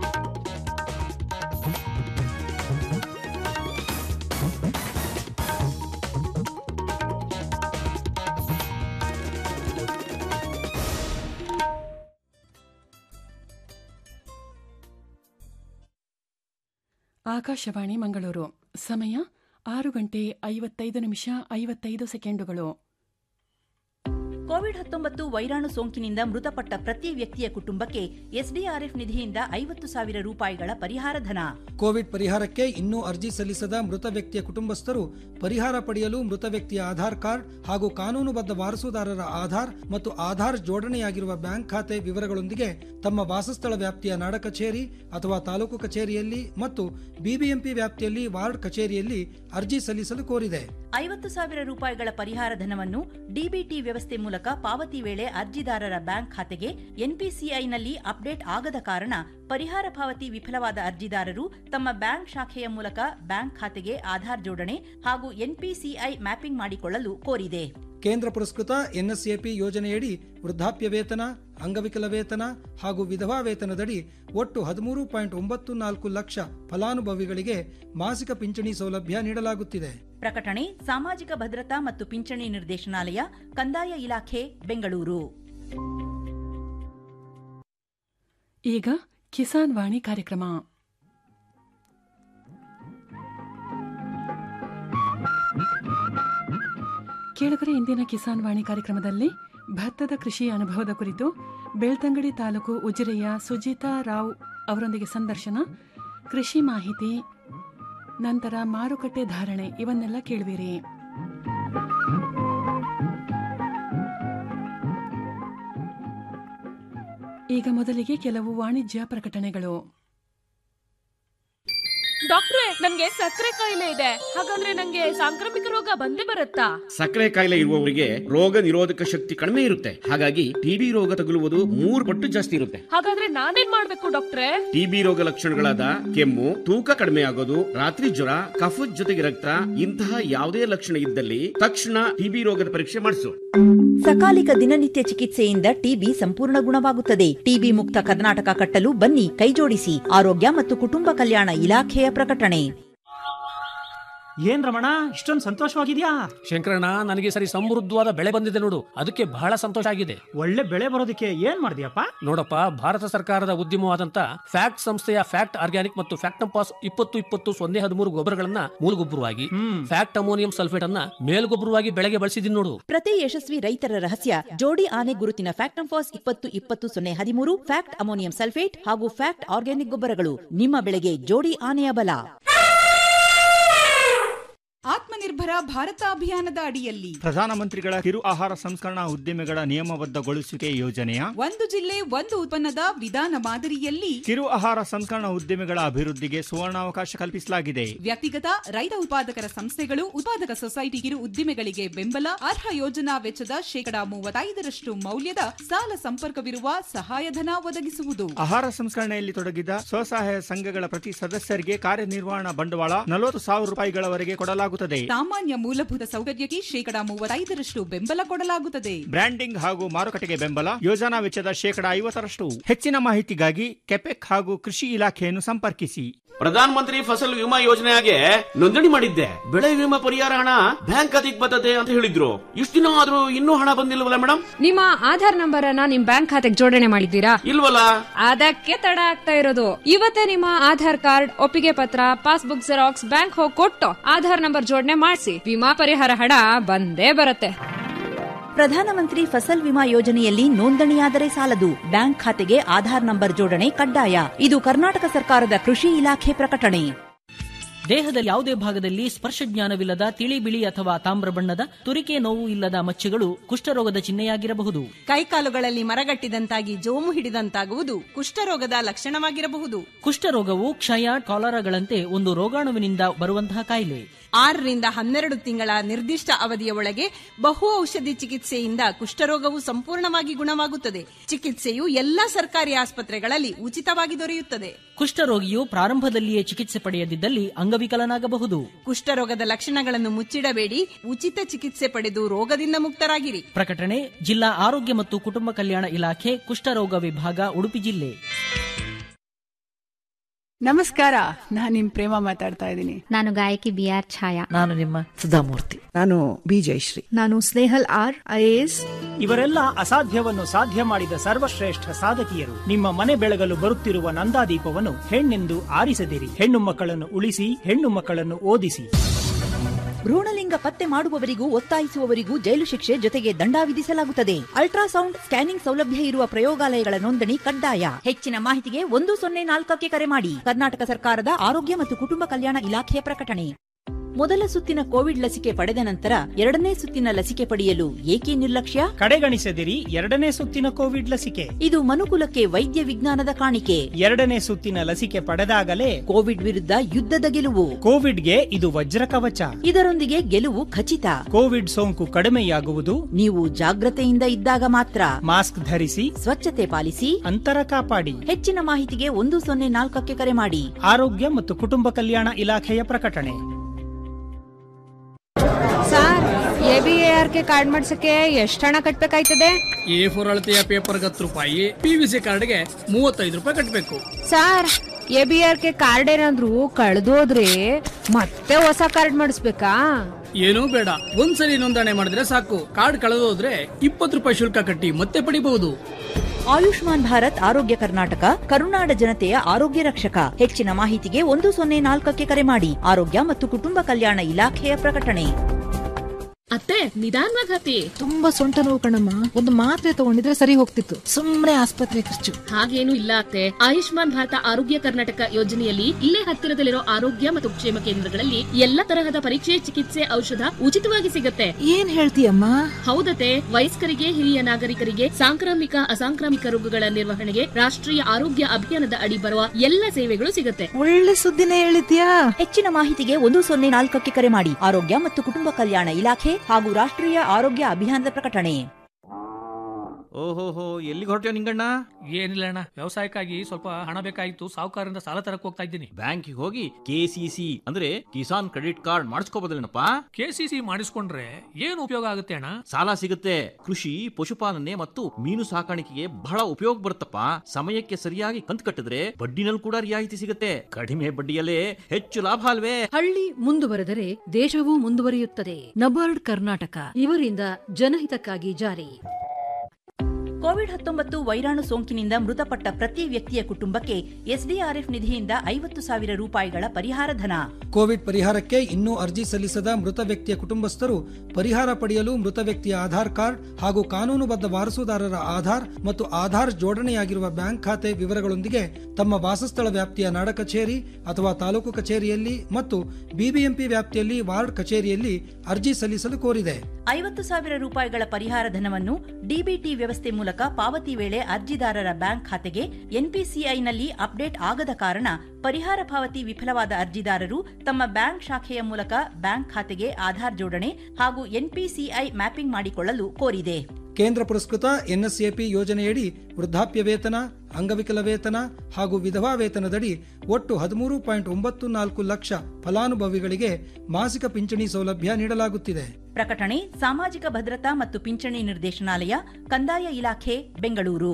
ಆಕಾಶವಾಣಿ ಮಂಗಳೂರು ಸಮಯ ಆರು ಗಂಟೆ ಐವತ್ತೈದು ನಿಮಿಷ ಐವತ್ತೈದು ಸೆಕೆಂಡುಗಳು ಕೋವಿಡ್ ಹತ್ತೊಂಬತ್ತು ವೈರಾಣು ಸೋಂಕಿನಿಂದ ಮೃತಪಟ್ಟ ಪ್ರತಿ ವ್ಯಕ್ತಿಯ ಕುಟುಂಬಕ್ಕೆ ಎಸ್ಡಿಆರ್ಎಫ್ ನಿಧಿಯಿಂದ ಐವತ್ತು ಸಾವಿರ ರೂಪಾಯಿಗಳ ಪರಿಹಾರ ಧನ ಕೋವಿಡ್ ಪರಿಹಾರಕ್ಕೆ ಇನ್ನೂ ಅರ್ಜಿ ಸಲ್ಲಿಸದ ಮೃತ ವ್ಯಕ್ತಿಯ ಕುಟುಂಬಸ್ಥರು ಪರಿಹಾರ ಪಡೆಯಲು ಮೃತ ವ್ಯಕ್ತಿಯ ಆಧಾರ್ ಕಾರ್ಡ್ ಹಾಗೂ ಕಾನೂನುಬದ್ಧ ವಾರಸುದಾರರ ಆಧಾರ್ ಮತ್ತು ಆಧಾರ್ ಜೋಡಣೆಯಾಗಿರುವ ಬ್ಯಾಂಕ್ ಖಾತೆ ವಿವರಗಳೊಂದಿಗೆ ತಮ್ಮ ವಾಸಸ್ಥಳ ವ್ಯಾಪ್ತಿಯ ನಾಡ ಕಚೇರಿ ಅಥವಾ ತಾಲೂಕು ಕಚೇರಿಯಲ್ಲಿ ಮತ್ತು ಬಿಬಿಎಂಪಿ ವ್ಯಾಪ್ತಿಯಲ್ಲಿ ವಾರ್ಡ್ ಕಚೇರಿಯಲ್ಲಿ ಅರ್ಜಿ ಸಲ್ಲಿಸಲು ಕೋರಿದೆ ಐವತ್ತು ಸಾವಿರ ರೂಪಾಯಿಗಳ ಪರಿಹಾರ ಧನವನ್ನು ಡಿಬಿಟಿ ವ್ಯವಸ್ಥೆ ಮೂಲಕ ಪಾವತಿ ವೇಳೆ ಅರ್ಜಿದಾರರ ಬ್ಯಾಂಕ್ ಖಾತೆಗೆ ಎನ್ಪಿಸಿಐನಲ್ಲಿ ಅಪ್ಡೇಟ್ ಆಗದ ಕಾರಣ ಪರಿಹಾರ ಪಾವತಿ ವಿಫಲವಾದ ಅರ್ಜಿದಾರರು ತಮ್ಮ ಬ್ಯಾಂಕ್ ಶಾಖೆಯ ಮೂಲಕ ಬ್ಯಾಂಕ್ ಖಾತೆಗೆ ಆಧಾರ್ ಜೋಡಣೆ ಹಾಗೂ ಎನ್ಪಿಸಿಐ ಮ್ಯಾಪಿಂಗ್ ಮಾಡಿಕೊಳ್ಳಲು ಕೋರಿದೆ ಕೇಂದ್ರ ಪುರಸ್ಕೃತ ಎನ್ಎಸ್ಎಪಿ ಯೋಜನೆಯಡಿ ವೃದ್ಧಾಪ್ಯ ವೇತನ ಅಂಗವಿಕಲ ವೇತನ ಹಾಗೂ ವಿಧವಾ ವೇತನದಡಿ ಒಟ್ಟು ಹದಿಮೂರು ಪಾಯಿಂಟ್ ಒಂಬತ್ತು ನಾಲ್ಕು ಲಕ್ಷ ಫಲಾನುಭವಿಗಳಿಗೆ ಮಾಸಿಕ ಪಿಂಚಣಿ ಸೌಲಭ್ಯ ನೀಡಲಾಗುತ್ತಿದೆ ಪ್ರಕಟಣೆ ಸಾಮಾಜಿಕ ಭದ್ರತಾ ಮತ್ತು ಪಿಂಚಣಿ ನಿರ್ದೇಶನಾಲಯ ಕಂದಾಯ ಇಲಾಖೆ ಬೆಂಗಳೂರು ಈಗ ಕಿಸಾನ್ ವಾಣಿ ಕಾರ್ಯಕ್ರಮ ಕೇಳುಗರೆ ಇಂದಿನ ಕಿಸಾನ್ ವಾಣಿ ಕಾರ್ಯಕ್ರಮದಲ್ಲಿ ಭತ್ತದ ಕೃಷಿ ಅನುಭವದ ಕುರಿತು ಬೆಳ್ತಂಗಡಿ ತಾಲೂಕು ಉಜಿರೆಯ ಸುಜಿತಾ ರಾವ್ ಅವರೊಂದಿಗೆ ಸಂದರ್ಶನ ಕೃಷಿ ಮಾಹಿತಿ ನಂತರ ಮಾರುಕಟ್ಟೆ ಧಾರಣೆ ಇವನ್ನೆಲ್ಲ ಕೇಳುವಿರಿ ಈಗ ಮೊದಲಿಗೆ ಕೆಲವು ವಾಣಿಜ್ಯ ಪ್ರಕಟಣೆಗಳು ಡಾಕ್ಟ್ರೆ ನನ್ಗೆ ಸಕ್ಕರೆ ಕಾಯಿಲೆ ಇದೆ ಹಾಗಾದ್ರೆ ನಂಗೆ ಸಾಂಕ್ರಾಮಿಕ ರೋಗ ಬಂದೇ ಬರುತ್ತಾ ಸಕ್ಕರೆ ಕಾಯಿಲೆ ಇರುವವರಿಗೆ ರೋಗ ನಿರೋಧಕ ಶಕ್ತಿ ಕಡಿಮೆ ಇರುತ್ತೆ ಹಾಗಾಗಿ ಟಿಬಿ ರೋಗ ತಗುಲುವುದು ಮೂರು ಪಟ್ಟು ಜಾಸ್ತಿ ಇರುತ್ತೆ ಹಾಗಾದ್ರೆ ನಾನೇನ್ ಮಾಡ್ಬೇಕು ಡಾಕ್ಟ್ರೆ ಟಿಬಿ ರೋಗ ಲಕ್ಷಣಗಳಾದ ಕೆಮ್ಮು ತೂಕ ಕಡಿಮೆ ಆಗೋದು ರಾತ್ರಿ ಜ್ವರ ಕಫದ ಜೊತೆಗೆ ರಕ್ತ ಇಂತಹ ಯಾವುದೇ ಲಕ್ಷಣ ಇದ್ದಲ್ಲಿ ತಕ್ಷಣ ಟಿಬಿ ರೋಗದ ಪರೀಕ್ಷೆ ಮಾಡಿಸು ಸಕಾಲಿಕ ದಿನನಿತ್ಯ ಚಿಕಿತ್ಸೆಯಿಂದ ಟಿಬಿ ಸಂಪೂರ್ಣ ಗುಣವಾಗುತ್ತದೆ ಟಿಬಿ ಮುಕ್ತ ಕರ್ನಾಟಕ ಕಟ್ಟಲು ಬನ್ನಿ ಕೈಜೋಡಿಸಿ ಆರೋಗ್ಯ ಮತ್ತು ಕುಟುಂಬ ಕಲ್ಯಾಣ ಇಲಾಖೆಯ ಪ್ರಕಟಣೆ ಏನ್ ರಮಣ ಇಷ್ಟೊಂದು ಸಂತೋಷವಾಗಿದ್ಯಾ ಶಂಕರಣ್ಣ ನನಗೆ ಸರಿ ಸಮೃದ್ಧವಾದ ಬೆಳೆ ಬಂದಿದೆ ನೋಡು ಅದಕ್ಕೆ ಬಹಳ ಸಂತೋಷ ಆಗಿದೆ ಒಳ್ಳೆ ಬೆಳೆ ಬರೋದಕ್ಕೆ ಏನ್ ಮಾಡಿದ್ಯಪ್ಪ ನೋಡಪ್ಪ ಭಾರತ ಸರ್ಕಾರದ ಉದ್ಯಮವಾದಂತ ಫ್ಯಾಕ್ಟ್ ಸಂಸ್ಥೆಯ ಫ್ಯಾಕ್ಟ್ ಆರ್ಗ್ಯಾನಿಕ್ ಮತ್ತು ಫ್ಯಾಕ್ಟಂಪಾಸ್ ಇಪ್ಪತ್ತು ಇಪ್ಪತ್ತು ಸೊನ್ನೆ ಹದಿಮೂರು ಗೊಬ್ಬರಗಳನ್ನ ಮೂಲಗೊಬ್ಬರವಾಗಿ ಫ್ಯಾಕ್ಟ್ ಅಮೋನಿಯಂ ಸಲ್ಫೇಟ್ ಅನ್ನ ಮೇಲ್ಗೊಬ್ಬರವಾಗಿ ಬೆಳೆಗೆ ಬಳಸಿದೀನಿ ನೋಡು ಪ್ರತಿ ಯಶಸ್ವಿ ರೈತರ ರಹಸ್ಯ ಜೋಡಿ ಆನೆ ಗುರುತಿನ ಫ್ಯಾಕ್ಟಂಫಾಸ್ ಇಪ್ಪತ್ತು ಇಪ್ಪತ್ತು ಸೊನ್ನೆ ಹದಿಮೂರು ಫ್ಯಾಕ್ಟ್ ಅಮೋನಿಯಂ ಸಲ್ಫೇಟ್ ಹಾಗೂ ಫ್ಯಾಕ್ಟ್ ಆರ್ಗ್ಯಾನಿಕ್ ಗೊಬ್ಬರಗಳು ನಿಮ್ಮ ಬೆಳೆಗೆ ಜೋಡಿ ಆನೆಯ ಬಲ ಆತ್ಮನಿರ್ಭರ ಭಾರತ ಅಭಿಯಾನದ ಅಡಿಯಲ್ಲಿ ಪ್ರಧಾನಮಂತ್ರಿಗಳ ಕಿರು ಆಹಾರ ಸಂಸ್ಕರಣಾ ಉದ್ಯಮಿಗಳ ನಿಯಮಬದ್ಧಗೊಳಿಸುವಿಕೆ ಯೋಜನೆಯ ಒಂದು ಜಿಲ್ಲೆ ಒಂದು ಉತ್ಪನ್ನದ ವಿಧಾನ ಮಾದರಿಯಲ್ಲಿ ಕಿರು ಆಹಾರ ಸಂಸ್ಕರಣಾ ಉದ್ಯಮಿಗಳ ಅಭಿವೃದ್ಧಿಗೆ ಸುವರ್ಣಾವಕಾಶ ಕಲ್ಪಿಸಲಾಗಿದೆ ವ್ಯಕ್ತಿಗತ ರೈತ ಉತ್ಪಾದಕರ ಸಂಸ್ಥೆಗಳು ಉತ್ಪಾದಕ ಸೊಸೈಟಿ ಕಿರು ಉದ್ದಿಮೆಗಳಿಗೆ ಬೆಂಬಲ ಅರ್ಹ ಯೋಜನಾ ವೆಚ್ಚದ ಶೇಕಡಾ ಮೂವತ್ತೈದರಷ್ಟು ಮೌಲ್ಯದ ಸಾಲ ಸಂಪರ್ಕವಿರುವ ಸಹಾಯಧನ ಒದಗಿಸುವುದು ಆಹಾರ ಸಂಸ್ಕರಣೆಯಲ್ಲಿ ತೊಡಗಿದ ಸ್ವಸಹಾಯ ಸಂಘಗಳ ಪ್ರತಿ ಸದಸ್ಯರಿಗೆ ಕಾರ್ಯನಿರ್ವಹಣಾ ಬಂಡವಾಳ ನಲವತ್ತು ಸಾವಿರ ರೂಪಾಯಿಗಳವರೆಗೆ ಕೊಡಲಾಗುತ್ತದೆ ಸಾಮಾನ್ಯ ಮೂಲಭೂತ ಸೌಕರ್ಯಕ್ಕೆ ಶೇಕಡಾ ಮೂವತ್ತೈದರಷ್ಟು ಬೆಂಬಲ ಕೊಡಲಾಗುತ್ತದೆ ಬ್ರ್ಯಾಂಡಿಂಗ್ ಹಾಗೂ ಮಾರುಕಟ್ಟೆಗೆ ಬೆಂಬಲ ಯೋಜನಾ ವೆಚ್ಚದ ಶೇಕಡಾ ಐವತ್ತರಷ್ಟು ಹೆಚ್ಚಿನ ಮಾಹಿತಿಗಾಗಿ ಕೆಪೆಕ್ ಹಾಗೂ ಕೃಷಿ ಇಲಾಖೆಯನ್ನು ಸಂಪರ್ಕಿಸಿ ಪ್ರಧಾನ ಮಂತ್ರಿ ಫಸಲ್ ವಿಮಾ ಯೋಜನೆಗೆ ನೋಂದಣಿ ಮಾಡಿದ್ದೆ ಬೆಳೆ ವಿಮಾ ಪರಿಹಾರ ಹಣ ಬ್ಯಾಂಕ್ ಖಾತೆಗೆ ಬರ್ತದೆ ಅಂತ ಹೇಳಿದ್ರು ಇಷ್ಟು ದಿನ ಆದ್ರೂ ಇನ್ನೂ ಹಣ ಬಂದಿಲ್ವಲ್ಲ ಮೇಡಮ್ ನಿಮ್ಮ ಆಧಾರ್ ನಂಬರ್ ಅನ್ನ ನಿಮ್ ಬ್ಯಾಂಕ್ ಖಾತೆಗೆ ಜೋಡಣೆ ಮಾಡಿದ್ದೀರಾ ಇಲ್ವಲ್ಲ ಅದಕ್ಕೆ ತಡ ಆಗ್ತಾ ಇರೋದು ಇವತ್ತೇ ನಿಮ್ಮ ಆಧಾರ್ ಕಾರ್ಡ್ ಒಪ್ಪಿಗೆ ಪತ್ರ ಪಾಸ್ಬುಕ್ ಜೆರಾಕ್ಸ್ ಬ್ಯಾಂಕ್ ಹೋಗಿ ಕೊಟ್ಟು ಆಧಾರ್ ನಂಬರ್ ಜೋಡಣೆ ಮಾಡಿಸಿ ವಿಮಾ ಪರಿಹಾರ ಹಣ ಬಂದೇ ಬರುತ್ತೆ ಪ್ರಧಾನಮಂತ್ರಿ ಫಸಲ್ ವಿಮಾ ಯೋಜನೆಯಲ್ಲಿ ನೋಂದಣಿಯಾದರೆ ಸಾಲದು ಬ್ಯಾಂಕ್ ಖಾತೆಗೆ ಆಧಾರ್ ನಂಬರ್ ಜೋಡಣೆ ಕಡ್ಡಾಯ ಇದು ಕರ್ನಾಟಕ ಸರ್ಕಾರದ ಕೃಷಿ ಇಲಾಖೆ ಪ್ರಕಟಣೆ ದೇಹದ ಯಾವುದೇ ಭಾಗದಲ್ಲಿ ಸ್ಪರ್ಶ ಜ್ಞಾನವಿಲ್ಲದ ತಿಳಿ ಬಿಳಿ ಅಥವಾ ತಾಮ್ರ ಬಣ್ಣದ ತುರಿಕೆ ನೋವು ಇಲ್ಲದ ಮಚ್ಚೆಗಳು ಕುಷ್ಠರೋಗದ ಚಿಹ್ನೆಯಾಗಿರಬಹುದು ಕೈಕಾಲುಗಳಲ್ಲಿ ಮರಗಟ್ಟಿದಂತಾಗಿ ಜೋಮು ಹಿಡಿದಂತಾಗುವುದು ಕುಷ್ಠರೋಗದ ಲಕ್ಷಣವಾಗಿರಬಹುದು ಕುಷ್ಠರೋಗವು ಕ್ಷಯ ಕಾಲರಾಗಳಂತೆ ಒಂದು ರೋಗಾಣುವಿನಿಂದ ಬರುವಂತಹ ಕಾಯಿಲೆ ಆರರಿಂದ ಹನ್ನೆರಡು ತಿಂಗಳ ನಿರ್ದಿಷ್ಟ ಅವಧಿಯ ಒಳಗೆ ಬಹು ಔಷಧಿ ಚಿಕಿತ್ಸೆಯಿಂದ ಕುಷ್ಠರೋಗವು ಸಂಪೂರ್ಣವಾಗಿ ಗುಣವಾಗುತ್ತದೆ ಚಿಕಿತ್ಸೆಯು ಎಲ್ಲಾ ಸರ್ಕಾರಿ ಆಸ್ಪತ್ರೆಗಳಲ್ಲಿ ಉಚಿತವಾಗಿ ದೊರೆಯುತ್ತದೆ ಕುಷ್ಠರೋಗಿಯು ಪ್ರಾರಂಭದಲ್ಲಿಯೇ ಚಿಕಿತ್ಸೆ ಪಡೆಯದಿದ್ದಲ್ಲಿ ಅಂಗವಿಕಲನಾಗಬಹುದು ಕುಷ್ಠರೋಗದ ಲಕ್ಷಣಗಳನ್ನು ಮುಚ್ಚಿಡಬೇಡಿ ಉಚಿತ ಚಿಕಿತ್ಸೆ ಪಡೆದು ರೋಗದಿಂದ ಮುಕ್ತರಾಗಿರಿ ಪ್ರಕಟಣೆ ಜಿಲ್ಲಾ ಆರೋಗ್ಯ ಮತ್ತು ಕುಟುಂಬ ಕಲ್ಯಾಣ ಇಲಾಖೆ ಕುಷ್ಠರೋಗ ವಿಭಾಗ ಉಡುಪಿ ಜಿಲ್ಲೆ ನಮಸ್ಕಾರ ನಾನು ನಿಮ್ ಪ್ರೇಮ ಮಾತಾಡ್ತಾ ಇದ್ದೀನಿ ನಾನು ಗಾಯಕಿ ಬಿ ಆರ್ ಛಾಯಾ ನಾನು ನಿಮ್ಮ ಸುಧಾಮೂರ್ತಿ ನಾನು ಬಿ ಜಯಶ್ರೀ ನಾನು ಸ್ನೇಹಲ್ ಆರ್ ಐಎಎಸ್ ಇವರೆಲ್ಲ ಅಸಾಧ್ಯವನ್ನು ಸಾಧ್ಯ ಮಾಡಿದ ಸರ್ವಶ್ರೇಷ್ಠ ಸಾಧಕಿಯರು ನಿಮ್ಮ ಮನೆ ಬೆಳಗಲು ಬರುತ್ತಿರುವ ನಂದಾದೀಪವನ್ನು ಹೆಣ್ಣೆಂದು ಆರಿಸದಿರಿ ಹೆಣ್ಣು ಮಕ್ಕಳನ್ನು ಉಳಿಸಿ ಹೆಣ್ಣು ಮಕ್ಕಳನ್ನು ಓದಿಸಿ ಭ್ರೂಣಲಿಂಗ ಪತ್ತೆ ಮಾಡುವವರಿಗೂ ಒತ್ತಾಯಿಸುವವರಿಗೂ ಜೈಲು ಶಿಕ್ಷೆ ಜೊತೆಗೆ ದಂಡ ವಿಧಿಸಲಾಗುತ್ತದೆ ಅಲ್ಟ್ರಾಸೌಂಡ್ ಸ್ಕ್ಯಾನಿಂಗ್ ಸೌಲಭ್ಯ ಇರುವ ಪ್ರಯೋಗಾಲಯಗಳ ನೋಂದಣಿ ಕಡ್ಡಾಯ ಹೆಚ್ಚಿನ ಮಾಹಿತಿಗೆ ಒಂದು ಸೊನ್ನೆ ನಾಲ್ಕಕ್ಕೆ ಕರೆ ಮಾಡಿ ಕರ್ನಾಟಕ ಸರ್ಕಾರದ ಆರೋಗ್ಯ ಮತ್ತು ಕುಟುಂಬ ಕಲ್ಯಾಣ ಇಲಾಖೆಯ ಪ್ರಕಟಣೆ ಮೊದಲ ಸುತ್ತಿನ ಕೋವಿಡ್ ಲಸಿಕೆ ಪಡೆದ ನಂತರ ಎರಡನೇ ಸುತ್ತಿನ ಲಸಿಕೆ ಪಡೆಯಲು ಏಕೆ ನಿರ್ಲಕ್ಷ್ಯ ಕಡೆಗಣಿಸದಿರಿ ಎರಡನೇ ಸುತ್ತಿನ ಕೋವಿಡ್ ಲಸಿಕೆ ಇದು ಮನುಕುಲಕ್ಕೆ ವೈದ್ಯ ವಿಜ್ಞಾನದ ಕಾಣಿಕೆ ಎರಡನೇ ಸುತ್ತಿನ ಲಸಿಕೆ ಪಡೆದಾಗಲೇ ಕೋವಿಡ್ ವಿರುದ್ಧ ಯುದ್ಧದ ಗೆಲುವು ಕೋವಿಡ್ಗೆ ಇದು ವಜ್ರ ಕವಚ ಇದರೊಂದಿಗೆ ಗೆಲುವು ಖಚಿತ ಕೋವಿಡ್ ಸೋಂಕು ಕಡಿಮೆಯಾಗುವುದು ನೀವು ಜಾಗ್ರತೆಯಿಂದ ಇದ್ದಾಗ ಮಾತ್ರ ಮಾಸ್ಕ್ ಧರಿಸಿ ಸ್ವಚ್ಛತೆ ಪಾಲಿಸಿ ಅಂತರ ಕಾಪಾಡಿ ಹೆಚ್ಚಿನ ಮಾಹಿತಿಗೆ ಒಂದು ಸೊನ್ನೆ ನಾಲ್ಕಕ್ಕೆ ಕರೆ ಮಾಡಿ ಆರೋಗ್ಯ ಮತ್ತು ಕುಟುಂಬ ಕಲ್ಯಾಣ ಇಲಾಖೆಯ ಪ್ರಕಟಣೆ sir A B A R K card ಮಾಡ್ಸಕ್ಕೆ ಎಷ್ಟು ಹಣ ಕಟ್ಬೇಕಾಯ್ತದೆ ಎ ಫೋರ್ ಅಳತೆಯ ಪೇಪರ್ಗೆ ಹತ್ತು ರೂಪಾಯಿ ಪಿ ವಿ ಸಿ ಕಾರ್ಡ್ಗೆ ಮೂವತ್ತೈದು ರೂಪಾಯಿ ಕಟ್ಟಬೇಕು sir A B R K card ಏನಾದ್ರು ಕಳ್ದೋದ್ರೆ ಮತ್ತೆ ಹೊಸ ಕಾರ್ಡ್ ಮಾಡಿಸ್ಬೇಕಾ ಏನೂ ಬೇಡ ಒಂದ್ಸಲಿ ನೋಂದಣಿ ಮಾಡಿದ್ರೆ ಸಾಕು ಕಾರ್ಡ್ ಕಳೆದೋದ್ರೆ ಇಪ್ಪತ್ತು ರೂಪಾಯಿ ಶುಲ್ಕ ಕಟ್ಟಿ ಮತ್ತೆ ಪಡಿಬಹುದು ಆಯುಷ್ಮಾನ್ ಭಾರತ್ ಆರೋಗ್ಯ ಕರ್ನಾಟಕ ಕರುನಾಡ ಜನತೆಯ ಆರೋಗ್ಯ ರಕ್ಷಕ ಹೆಚ್ಚಿನ ಮಾಹಿತಿಗೆ ಒಂದು ಸೊನ್ನೆ ನಾಲ್ಕಕ್ಕೆ ಕರೆ ಮಾಡಿ ಆರೋಗ್ಯ ಮತ್ತು ಕುಟುಂಬ ಕಲ್ಯಾಣ ಇಲಾಖೆಯ ಪ್ರಕಟಣೆ ಅತ್ತೆ ನಿಧಾನವಾಗಿ ಹತ್ತಿ ತುಂಬಾ ಸೊಂಟ ನೋವು ಕಣಮ್ಮ ಒಂದು ಮಾತ್ರೆ ತಗೊಂಡಿದ್ರೆ ಸರಿ ಹೋಗ್ತಿತ್ತು ಸುಮ್ನೆ ಆಸ್ಪತ್ರೆ ಖರ್ಚು ಹಾಗೇನು ಇಲ್ಲ ಅತ್ತೆ ಆಯುಷ್ಮಾನ್ ಭಾರತ ಆರೋಗ್ಯ ಕರ್ನಾಟಕ ಯೋಜನೆಯಲ್ಲಿ ಇಲ್ಲೇ ಹತ್ತಿರದಲ್ಲಿರೋ ಆರೋಗ್ಯ ಮತ್ತು ಕ್ಷೇಮ ಕೇಂದ್ರಗಳಲ್ಲಿ ಎಲ್ಲ ತರಹದ ಪರೀಕ್ಷೆ ಚಿಕಿತ್ಸೆ ಔಷಧ ಉಚಿತವಾಗಿ ಸಿಗುತ್ತೆ ಏನ್ ಹೇಳ್ತೀಯಮ್ಮ ಹೌದತೆ ವಯಸ್ಕರಿಗೆ ಹಿರಿಯ ನಾಗರಿಕರಿಗೆ ಸಾಂಕ್ರಾಮಿಕ ಅಸಾಂಕ್ರಾಮಿಕ ರೋಗಗಳ ನಿರ್ವಹಣೆಗೆ ರಾಷ್ಟ್ರೀಯ ಆರೋಗ್ಯ ಅಭಿಯಾನದ ಅಡಿ ಬರುವ ಎಲ್ಲ ಸೇವೆಗಳು ಸಿಗುತ್ತೆ ಒಳ್ಳೆ ಸುದ್ದಿನೇ ಹೇಳಿದ್ಯಾ ಹೆಚ್ಚಿನ ಮಾಹಿತಿಗೆ ಒಂದು ಸೊನ್ನೆ ನಾಲ್ಕಕ್ಕೆ ಕರೆ ಮಾಡಿ ಆರೋಗ್ಯ ಮತ್ತು ಕುಟುಂಬ ಕಲ್ಯಾಣ ಇಲಾಖೆ ಹಾಗೂ ರಾಷ್ಟ್ರೀಯ ಆರೋಗ್ಯ ಅಭಿಯಾನದ ಪ್ರಕಟಣೆ ಓಹೋಹೋ ಎಲ್ಲಿಗೆ ಹೊರಟ್ಯೋ ನಿಂಗಣ್ಣ ಏನಿಲ್ಲ ಅಣ್ಣ ವ್ಯವಸಾಯಕ್ಕಾಗಿ ಸ್ವಲ್ಪ ಹಣ ಬೇಕಾಗಿತ್ತು ಸಾಹುಕಾರರಿಂದ ಸಾಲ ತರಕ್ ಹೋಗ್ತಾ ಇದ್ದೀನಿ ಬ್ಯಾಂಕಿಗೆ ಹೋಗಿ ಕೆಸಿಸಿ ಅಂದ್ರೆ ಕಿಸಾನ್ ಕ್ರೆಡಿಟ್ ಕಾರ್ಡ್ ಮಾಡಿಸ್ಕೋಬೋದೇನಪ್ಪ ಕೆಸಿಸಿ ಮಾಡಿಸ್ಕೊಂಡ್ರೆ ಏನು ಉಪಯೋಗ ಆಗುತ್ತೆ ಅಣ್ಣ ಸಾಲ ಸಿಗುತ್ತೆ ಕೃಷಿ ಪಶುಪಾಲನೆ ಮತ್ತು ಮೀನು ಸಾಕಾಣಿಕೆಗೆ ಬಹಳ ಉಪಯೋಗ ಬರುತ್ತಪ್ಪ ಸಮಯಕ್ಕೆ ಸರಿಯಾಗಿ ಕಂತು ಕಟ್ಟಿದ್ರೆ ಬಡ್ಡಿನಲ್ಲಿ ಕೂಡ ರಿಯಾಯಿತಿ ಸಿಗುತ್ತೆ ಕಡಿಮೆ ಬಡ್ಡಿಯಲ್ಲೇ ಹೆಚ್ಚು ಲಾಭ ಅಲ್ವೇ ಹಳ್ಳಿ ಮುಂದುವರೆದರೆ ದೇಶವೂ ಮುಂದುವರಿಯುತ್ತದೆ ನಬಾರ್ಡ್ ಕರ್ನಾಟಕ ಇವರಿಂದ ಜನಹಿತಕ್ಕಾಗಿ ಜಾರಿ ಕೋವಿಡ್ ಹತ್ತೊಂಬತ್ತು ವೈರಾಣು ಸೋಂಕಿನಿಂದ ಮೃತಪಟ್ಟ ಪ್ರತಿ ವ್ಯಕ್ತಿಯ ಕುಟುಂಬಕ್ಕೆ ಎಸ್ಡಿಆರ್ಎಫ್ ನಿಧಿಯಿಂದ ಐವತ್ತು ಸಾವಿರ ರೂಪಾಯಿಗಳ ಪರಿಹಾರ ಧನ ಕೋವಿಡ್ ಪರಿಹಾರಕ್ಕೆ ಇನ್ನೂ ಅರ್ಜಿ ಸಲ್ಲಿಸದ ಮೃತ ವ್ಯಕ್ತಿಯ ಕುಟುಂಬಸ್ಥರು ಪರಿಹಾರ ಪಡೆಯಲು ಮೃತ ವ್ಯಕ್ತಿಯ ಆಧಾರ್ ಕಾರ್ಡ್ ಹಾಗೂ ಕಾನೂನುಬದ್ಧ ವಾರಸುದಾರರ ಆಧಾರ್ ಮತ್ತು ಆಧಾರ್ ಜೋಡಣೆಯಾಗಿರುವ ಬ್ಯಾಂಕ್ ಖಾತೆ ವಿವರಗಳೊಂದಿಗೆ ತಮ್ಮ ವಾಸಸ್ಥಳ ವ್ಯಾಪ್ತಿಯ ನಾಡ ಕಚೇರಿ ಅಥವಾ ತಾಲೂಕು ಕಚೇರಿಯಲ್ಲಿ ಮತ್ತು ಬಿಬಿಎಂಪಿ ವ್ಯಾಪ್ತಿಯಲ್ಲಿ ವಾರ್ಡ್ ಕಚೇರಿಯಲ್ಲಿ ಅರ್ಜಿ ಸಲ್ಲಿಸಲು ಕೋರಿದೆ ಐವತ್ತು ಸಾವಿರ ರೂಪಾಯಿಗಳ ಪರಿಹಾರ ಧನವನ್ನು ಡಿಬಿಟಿ ವ್ಯವಸ್ಥೆ ಮೂಲಕ ಪಾವತಿ ವೇಳೆ ಅರ್ಜಿದಾರರ ಬ್ಯಾಂಕ್ ಖಾತೆಗೆ ಎನ್ಪಿಸಿಐನಲ್ಲಿ ಅಪ್ಡೇಟ್ ಆಗದ ಕಾರಣ ಪರಿಹಾರ ಪಾವತಿ ವಿಫಲವಾದ ಅರ್ಜಿದಾರರು ತಮ್ಮ ಬ್ಯಾಂಕ್ ಶಾಖೆಯ ಮೂಲಕ ಬ್ಯಾಂಕ್ ಖಾತೆಗೆ ಆಧಾರ್ ಜೋಡಣೆ ಹಾಗೂ ಎನ್ಪಿಸಿಐ ಮ್ಯಾಪಿಂಗ್ ಮಾಡಿಕೊಳ್ಳಲು ಕೋರಿದೆ ಕೇಂದ್ರ ಪುರಸ್ಕೃತ ಎನ್ಎಸ್ಎಪಿ ಯೋಜನೆಯಡಿ ವೃದ್ಧಾಪ್ಯ ವೇತನ ಅಂಗವಿಕಲ ವೇತನ ಹಾಗೂ ವಿಧವಾ ವೇತನದಡಿ ಒಟ್ಟು ಹದಿಮೂರು ಪಾಯಿಂಟ್ ಒಂಬತ್ತು ನಾಲ್ಕು ಲಕ್ಷ ಫಲಾನುಭವಿಗಳಿಗೆ ಮಾಸಿಕ ಪಿಂಚಣಿ ಸೌಲಭ್ಯ ನೀಡಲಾಗುತ್ತಿದೆ ಪ್ರಕಟಣೆ ಸಾಮಾಜಿಕ ಭದ್ರತಾ ಮತ್ತು ಪಿಂಚಣಿ ನಿರ್ದೇಶನಾಲಯ ಕಂದಾಯ ಇಲಾಖೆ ಬೆಂಗಳೂರು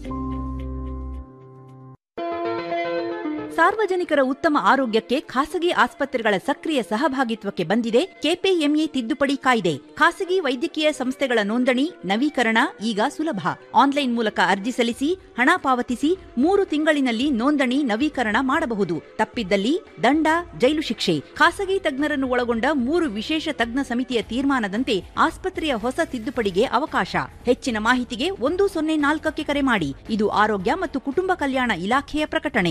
ಸಾರ್ವಜನಿಕರ ಉತ್ತಮ ಆರೋಗ್ಯಕ್ಕೆ ಖಾಸಗಿ ಆಸ್ಪತ್ರೆಗಳ ಸಕ್ರಿಯ ಸಹಭಾಗಿತ್ವಕ್ಕೆ ಬಂದಿದೆ ಕೆಪಿಎಂಇ ತಿದ್ದುಪಡಿ ಕಾಯ್ದೆ ಖಾಸಗಿ ವೈದ್ಯಕೀಯ ಸಂಸ್ಥೆಗಳ ನೋಂದಣಿ ನವೀಕರಣ ಈಗ ಸುಲಭ ಆನ್ಲೈನ್ ಮೂಲಕ ಅರ್ಜಿ ಸಲ್ಲಿಸಿ ಹಣ ಪಾವತಿಸಿ ಮೂರು ತಿಂಗಳಿನಲ್ಲಿ ನೋಂದಣಿ ನವೀಕರಣ ಮಾಡಬಹುದು ತಪ್ಪಿದ್ದಲ್ಲಿ ದಂಡ ಜೈಲು ಶಿಕ್ಷೆ ಖಾಸಗಿ ತಜ್ಞರನ್ನು ಒಳಗೊಂಡ ಮೂರು ವಿಶೇಷ ತಜ್ಞ ಸಮಿತಿಯ ತೀರ್ಮಾನದಂತೆ ಆಸ್ಪತ್ರೆಯ ಹೊಸ ತಿದ್ದುಪಡಿಗೆ ಅವಕಾಶ ಹೆಚ್ಚಿನ ಮಾಹಿತಿಗೆ ಒಂದು ಸೊನ್ನೆ ನಾಲ್ಕಕ್ಕೆ ಕರೆ ಮಾಡಿ ಇದು ಆರೋಗ್ಯ ಮತ್ತು ಕುಟುಂಬ ಕಲ್ಯಾಣ ಇಲಾಖೆಯ ಪ್ರಕಟಣೆ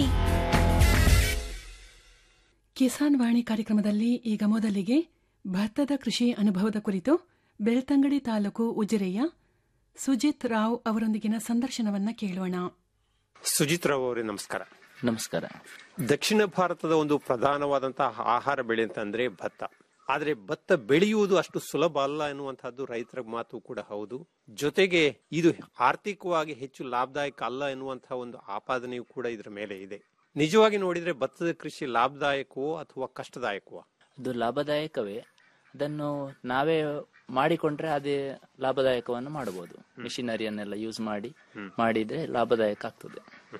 ಕಿಸಾನ್ ವಾಣಿ ಕಾರ್ಯಕ್ರಮದಲ್ಲಿ ಈಗ ಮೊದಲಿಗೆ ಭತ್ತದ ಕೃಷಿ ಅನುಭವದ ಕುರಿತು ಬೆಳ್ತಂಗಡಿ ತಾಲೂಕು ಉಜಿರೆಯ ಸುಜಿತ್ ರಾವ್ ಅವರೊಂದಿಗಿನ ಸಂದರ್ಶನವನ್ನ ಕೇಳೋಣ ಸುಜಿತ್ ರಾವ್ ಅವರೇ ನಮಸ್ಕಾರ ನಮಸ್ಕಾರ ದಕ್ಷಿಣ ಭಾರತದ ಒಂದು ಪ್ರಧಾನವಾದಂತಹ ಆಹಾರ ಬೆಳೆ ಅಂತಂದ್ರೆ ಭತ್ತ ಆದ್ರೆ ಭತ್ತ ಬೆಳೆಯುವುದು ಅಷ್ಟು ಸುಲಭ ಅಲ್ಲ ಎನ್ನುವಂತಹದ್ದು ರೈತರ ಮಾತು ಕೂಡ ಹೌದು ಜೊತೆಗೆ ಇದು ಆರ್ಥಿಕವಾಗಿ ಹೆಚ್ಚು ಲಾಭದಾಯಕ ಅಲ್ಲ ಎನ್ನುವಂತಹ ಒಂದು ಆಪಾದನೆಯೂ ಕೂಡ ಇದರ ಮೇಲೆ ಇದೆ ನಿಜವಾಗಿ ನೋಡಿದ್ರೆ ಭತ್ತದ ಕೃಷಿ ಲಾಭದಾಯಕವೋ ಅಥವಾ ಕಷ್ಟದಾಯಕವೋ ಅದು ಲಾಭದಾಯಕವೇ ಅದನ್ನು ನಾವೇ ಮಾಡಿಕೊಂಡ್ರೆ ಅದೇ ಲಾಭದಾಯಕವನ್ನು ಮಾಡಬಹುದು ಮಿಷಿನರಿಯನ್ನೆಲ್ಲ ಯೂಸ್ ಮಾಡಿ ಮಾಡಿದ್ರೆ ಲಾಭದಾಯಕ ಆಗ್ತದೆ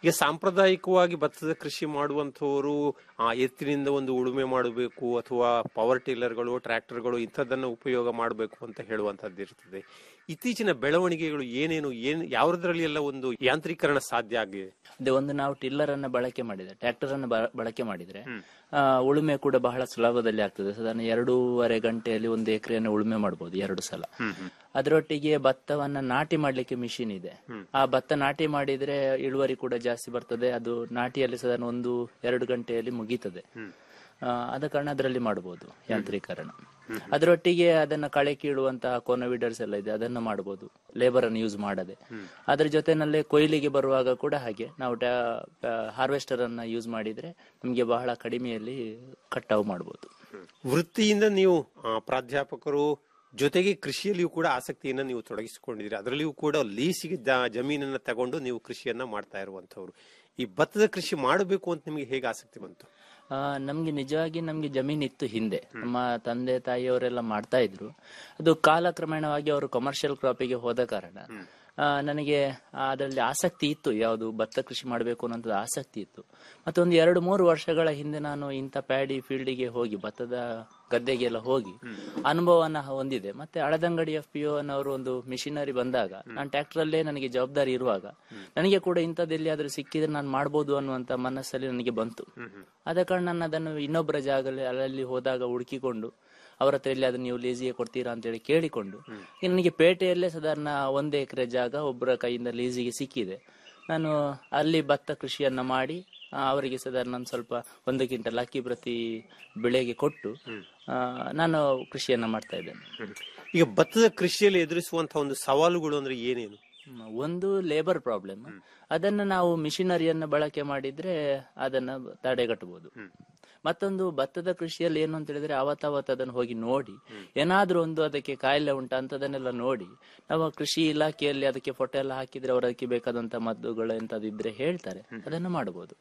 ಈಗ ಸಾಂಪ್ರದಾಯಿಕವಾಗಿ ಭತ್ತದ ಕೃಷಿ ಮಾಡುವಂತವರು ಆ ಎತ್ತಿನಿಂದ ಒಂದು ಉಳುಮೆ ಮಾಡಬೇಕು ಅಥವಾ ಪವರ್ ಟಿಲ್ಲರ್ಗಳು ಟ್ರ್ಯಾಕ್ಟರ್ಗಳು ಇಂಥದ್ದನ್ನು ಉಪಯೋಗ ಮಾಡಬೇಕು ಅಂತ ಹೇಳುವಂತದ್ದು ಇರ್ತದೆ ಇತ್ತೀಚಿನ ಬೆಳವಣಿಗೆಗಳು ಏನೇನು ಏನ್ ಯಾವ್ದ್ರಲ್ಲಿ ಎಲ್ಲ ಒಂದು ಯಾಂತ್ರೀಕರಣ ಸಾಧ್ಯ ಆಗಿದೆ ಅದೇ ಒಂದು ನಾವು ಟಿಲ್ಲರ್ ಅನ್ನ ಬಳಕೆ ಮಾಡಿದ್ರೆ ಟ್ರ್ಯಾಕ್ಟರ್ ಅನ್ನ ಬ- ಬಳಕೆ ಮಾಡಿದ್ರೆ ಆ, ಉಳುಮೆ ಕೂಡ ಬಹಳ ಸುಲಭದಲ್ಲಿ ಆಗ್ತದೆ ಸಾಧಾರಣ ಎರಡೂವರೆ ಗಂಟೆಯಲ್ಲಿ ಒಂದು ಎಕರೆಯನ್ನು ಉಳುಮೆ ಮಾಡಬಹುದು ಎರಡು ಸಲ ಅದರೊಟ್ಟಿಗೆ ಭತ್ತವನ್ನ ನಾಟಿ ಮಾಡ್ಲಿಕ್ಕೆ ಮಿಷಿನ್ ಇದೆ ಆ ಭತ್ತ ನಾಟಿ ಮಾಡಿದ್ರೆ ಇಳುವರಿ ಕೂಡ ಜಾಸ್ತಿ ಬರ್ತದೆ ಅದು ನಾಟಿಯಲ್ಲಿ ಸಾಧಾರಣ ಒಂದು ಎರಡು ಗಂಟೆಯಲ್ಲಿ ಮುಗೀತದೆ ಆ, ಆದ ಕಾರಣ ಅದರಲ್ಲಿ ಮಾಡಬಹುದು ಯಾಂತ್ರೀಕರಣ ಅದರೊಟ್ಟಿಗೆ ಅದನ್ನ ಕಳೆ ಕೀಳುವಂತಹ ಕೋನೋವಿಡರ್ಸ್ ಎಲ್ಲ ಇದೆ ಅದನ್ನ ಮಾಡಬಹುದು ಲೇಬರ್ ಅನ್ನು ಯೂಸ್ ಮಾಡದೆ ಅದ್ರ ಜೊತೆನಲ್ಲೇ ಕೊಯ್ಲಿಗೆ ಬರುವಾಗ ಕೂಡ ಹಾಗೆ ನಾವು ಹಾರ್ವೆಸ್ಟರ್ ಅನ್ನ ಯೂಸ್ ಮಾಡಿದ್ರೆ ನಮಗೆ ಬಹಳ ಕಡಿಮೆಯಲ್ಲಿ ಕಟಾವು ಮಾಡಬಹುದು ವೃತ್ತಿಯಿಂದ ನೀವು ಆ, ಪ್ರಾಧ್ಯಾಪಕರು ಜೊತೆಗೆ ಕೃಷಿಯಲ್ಲಿಯೂ ಕೂಡ ಆಸಕ್ತಿಯನ್ನ ನೀವು ತೊಡಗಿಸಿಕೊಂಡಿದ್ದೀರಿ ಅದರಲ್ಲಿಯೂ ಕೂಡ ಲೀಸಿಗೆ ಜ- ಜಮೀನನ್ನ ತಗೊಂಡು ನೀವು ಕೃಷಿಯನ್ನ ಮಾಡ್ತಾ ಇರುವಂತವ್ರು ಈ ಭತ್ತದ ಕೃಷಿ ಮಾಡಬೇಕು ಅಂತ ನಿಮಗೆ ಹೇಗೆ ಆಸಕ್ತಿ ಬಂತು ಆ, ನಮ್ಗೆ ನಿಜವಾಗಿ ನಮ್ಗೆ ಜಮೀನ್ ಇತ್ತು ಹಿಂದೆ ನಮ್ಮ ತಂದೆ ತಾಯಿಯವರೆಲ್ಲ ಮಾಡ್ತಾ ಇದ್ರು ಅದು ಕಾಲಕ್ರಮೇಣವಾಗಿ ಅವರು ಕಮರ್ಷಿಯಲ್ ಕ್ರಾಪಿಗೆ ಹೋದ ಕಾರಣ ಆ, ನನಗೆ ಅದರಲ್ಲಿ ಆಸಕ್ತಿ ಇತ್ತು ಯಾವುದು ಭತ್ತ ಕೃಷಿ ಮಾಡಬೇಕು ಅನ್ನೋಂಥದ್ದು ಆಸಕ್ತಿ ಇತ್ತು ಮತ್ತೊಂದು ಎರಡು ಮೂರು ವರ್ಷಗಳ ಹಿಂದೆ ನಾನು ಇಂಥ ಪ್ಯಾಡಿ ಫೀಲ್ಡಿಗೆ ಹೋಗಿ ಭತ್ತದ ಗದ್ದೆಗೆಲ್ಲ ಹೋಗಿ ಅನುಭವವನ್ನ ಹೊಂದಿದೆ ಮತ್ತೆ ಹಳದಂಗಡಿ ಎಫ್ ಪಿ ಅನ್ನೋರು ಒಂದು ಮಿಷಿನರಿ ಬಂದಾಗ ನಾನು ಟ್ರ್ಯಾಕ್ಟರ್ ಅಲ್ಲೇ ನನಗೆ ಜವಾಬ್ದಾರಿ ಇರುವಾಗ ನನಗೆ ಕೂಡ ಇಂಥದ್ದು ಎಲ್ಲಿಯಾದ್ರೂ ಸಿಕ್ಕಿದ್ರೆ ನಾನು ಮಾಡ್ಬೋದು ಅನ್ನುವಂತ ಮನಸ್ಸಲ್ಲಿ ನನಗೆ ಬಂತು ಆದ ಕಾರಣ ನಾನು ಅದನ್ನು ಇನ್ನೊಬ್ಬರ ಜಾಗದಲ್ಲಿ ಅಲ್ಲಲ್ಲಿ ಹೋದಾಗ ಹುಡುಕಿಕೊಂಡು ಅವರ ಹತ್ರ ಎಲ್ಲಿ ಅದನ್ನ ನೀವು ಲೀಸಿಗೆ ಕೊಡ್ತೀರಾ ಅಂತ ಹೇಳಿ ಕೇಳಿಕೊಂಡು ಈಗ ನನಗೆ ಪೇಟೆಯಲ್ಲೇ ಸಾಧಾರಣ ಒಂದು ಎಕರೆ ಜಾಗ ಒಬ್ಬರ ಕೈಯಿಂದ ಲೀಸಿಗೆ ಸಿಕ್ಕಿದೆ ನಾನು ಅಲ್ಲಿ ಭತ್ತ ಕೃಷಿಯನ್ನ ಮಾಡಿ ಆ, ಅವರಿಗೆ ಸಾಧಾರಣ ಒಂದು ಸ್ವಲ್ಪ ಒಂದು ಕ್ವಿಂಟಲ್ ಅಕ್ಕಿ ಪ್ರತಿ ಬೆಳೆಗೆ ಕೊಟ್ಟು ಆ, ನಾನು ಕೃಷಿಯನ್ನ ಮಾಡ್ತಾ ಇದ್ದೇನೆ ಈಗ ಭತ್ತದ ಕೃಷಿಯಲ್ಲಿ ಎದುರಿಸುವಂತಹ ಒಂದು ಸವಾಲುಗಳು ಅಂದ್ರೆ ಏನೇನು ಹ್ಮ್, ಒಂದು ಲೇಬರ್ ಪ್ರಾಬ್ಲಮ್ ಅದನ್ನ ನಾವು ಮಿಷಿನರಿಯನ್ನ ಬಳಕೆ ಮಾಡಿದ್ರೆ ಅದನ್ನ ತಡೆಗಟ್ಟಬಹುದು ಮತ್ತೊಂದು ಭತ್ತದ ಕೃಷಿಯಲ್ಲಿ ಏನು ಅಂತ ಹೇಳಿದ್ರೆ ಅವತ್ತಾವತ್ತು ಅದನ್ನು ಹೋಗಿ ನೋಡಿ ಏನಾದ್ರೂ ಒಂದು ಅದಕ್ಕೆ ಕಾಯಿಲೆ ಉಂಟಾ ಅಂತದನ್ನೆಲ್ಲ ನೋಡಿ ನಾವು ಕೃಷಿ ಇಲಾಖೆಯಲ್ಲಿ ಅದಕ್ಕೆ ಫೋಟೋ ಎಲ್ಲ ಹಾಕಿದ್ರೆ ಅವರು ಅದಕ್ಕೆ ಬೇಕಾದಂತ ಮದ್ದುಗಳು ಎಂತದ್ದು ಇದ್ರೆ ಹೇಳ್ತಾರೆ ಅದನ್ನ ಮಾಡಬಹುದು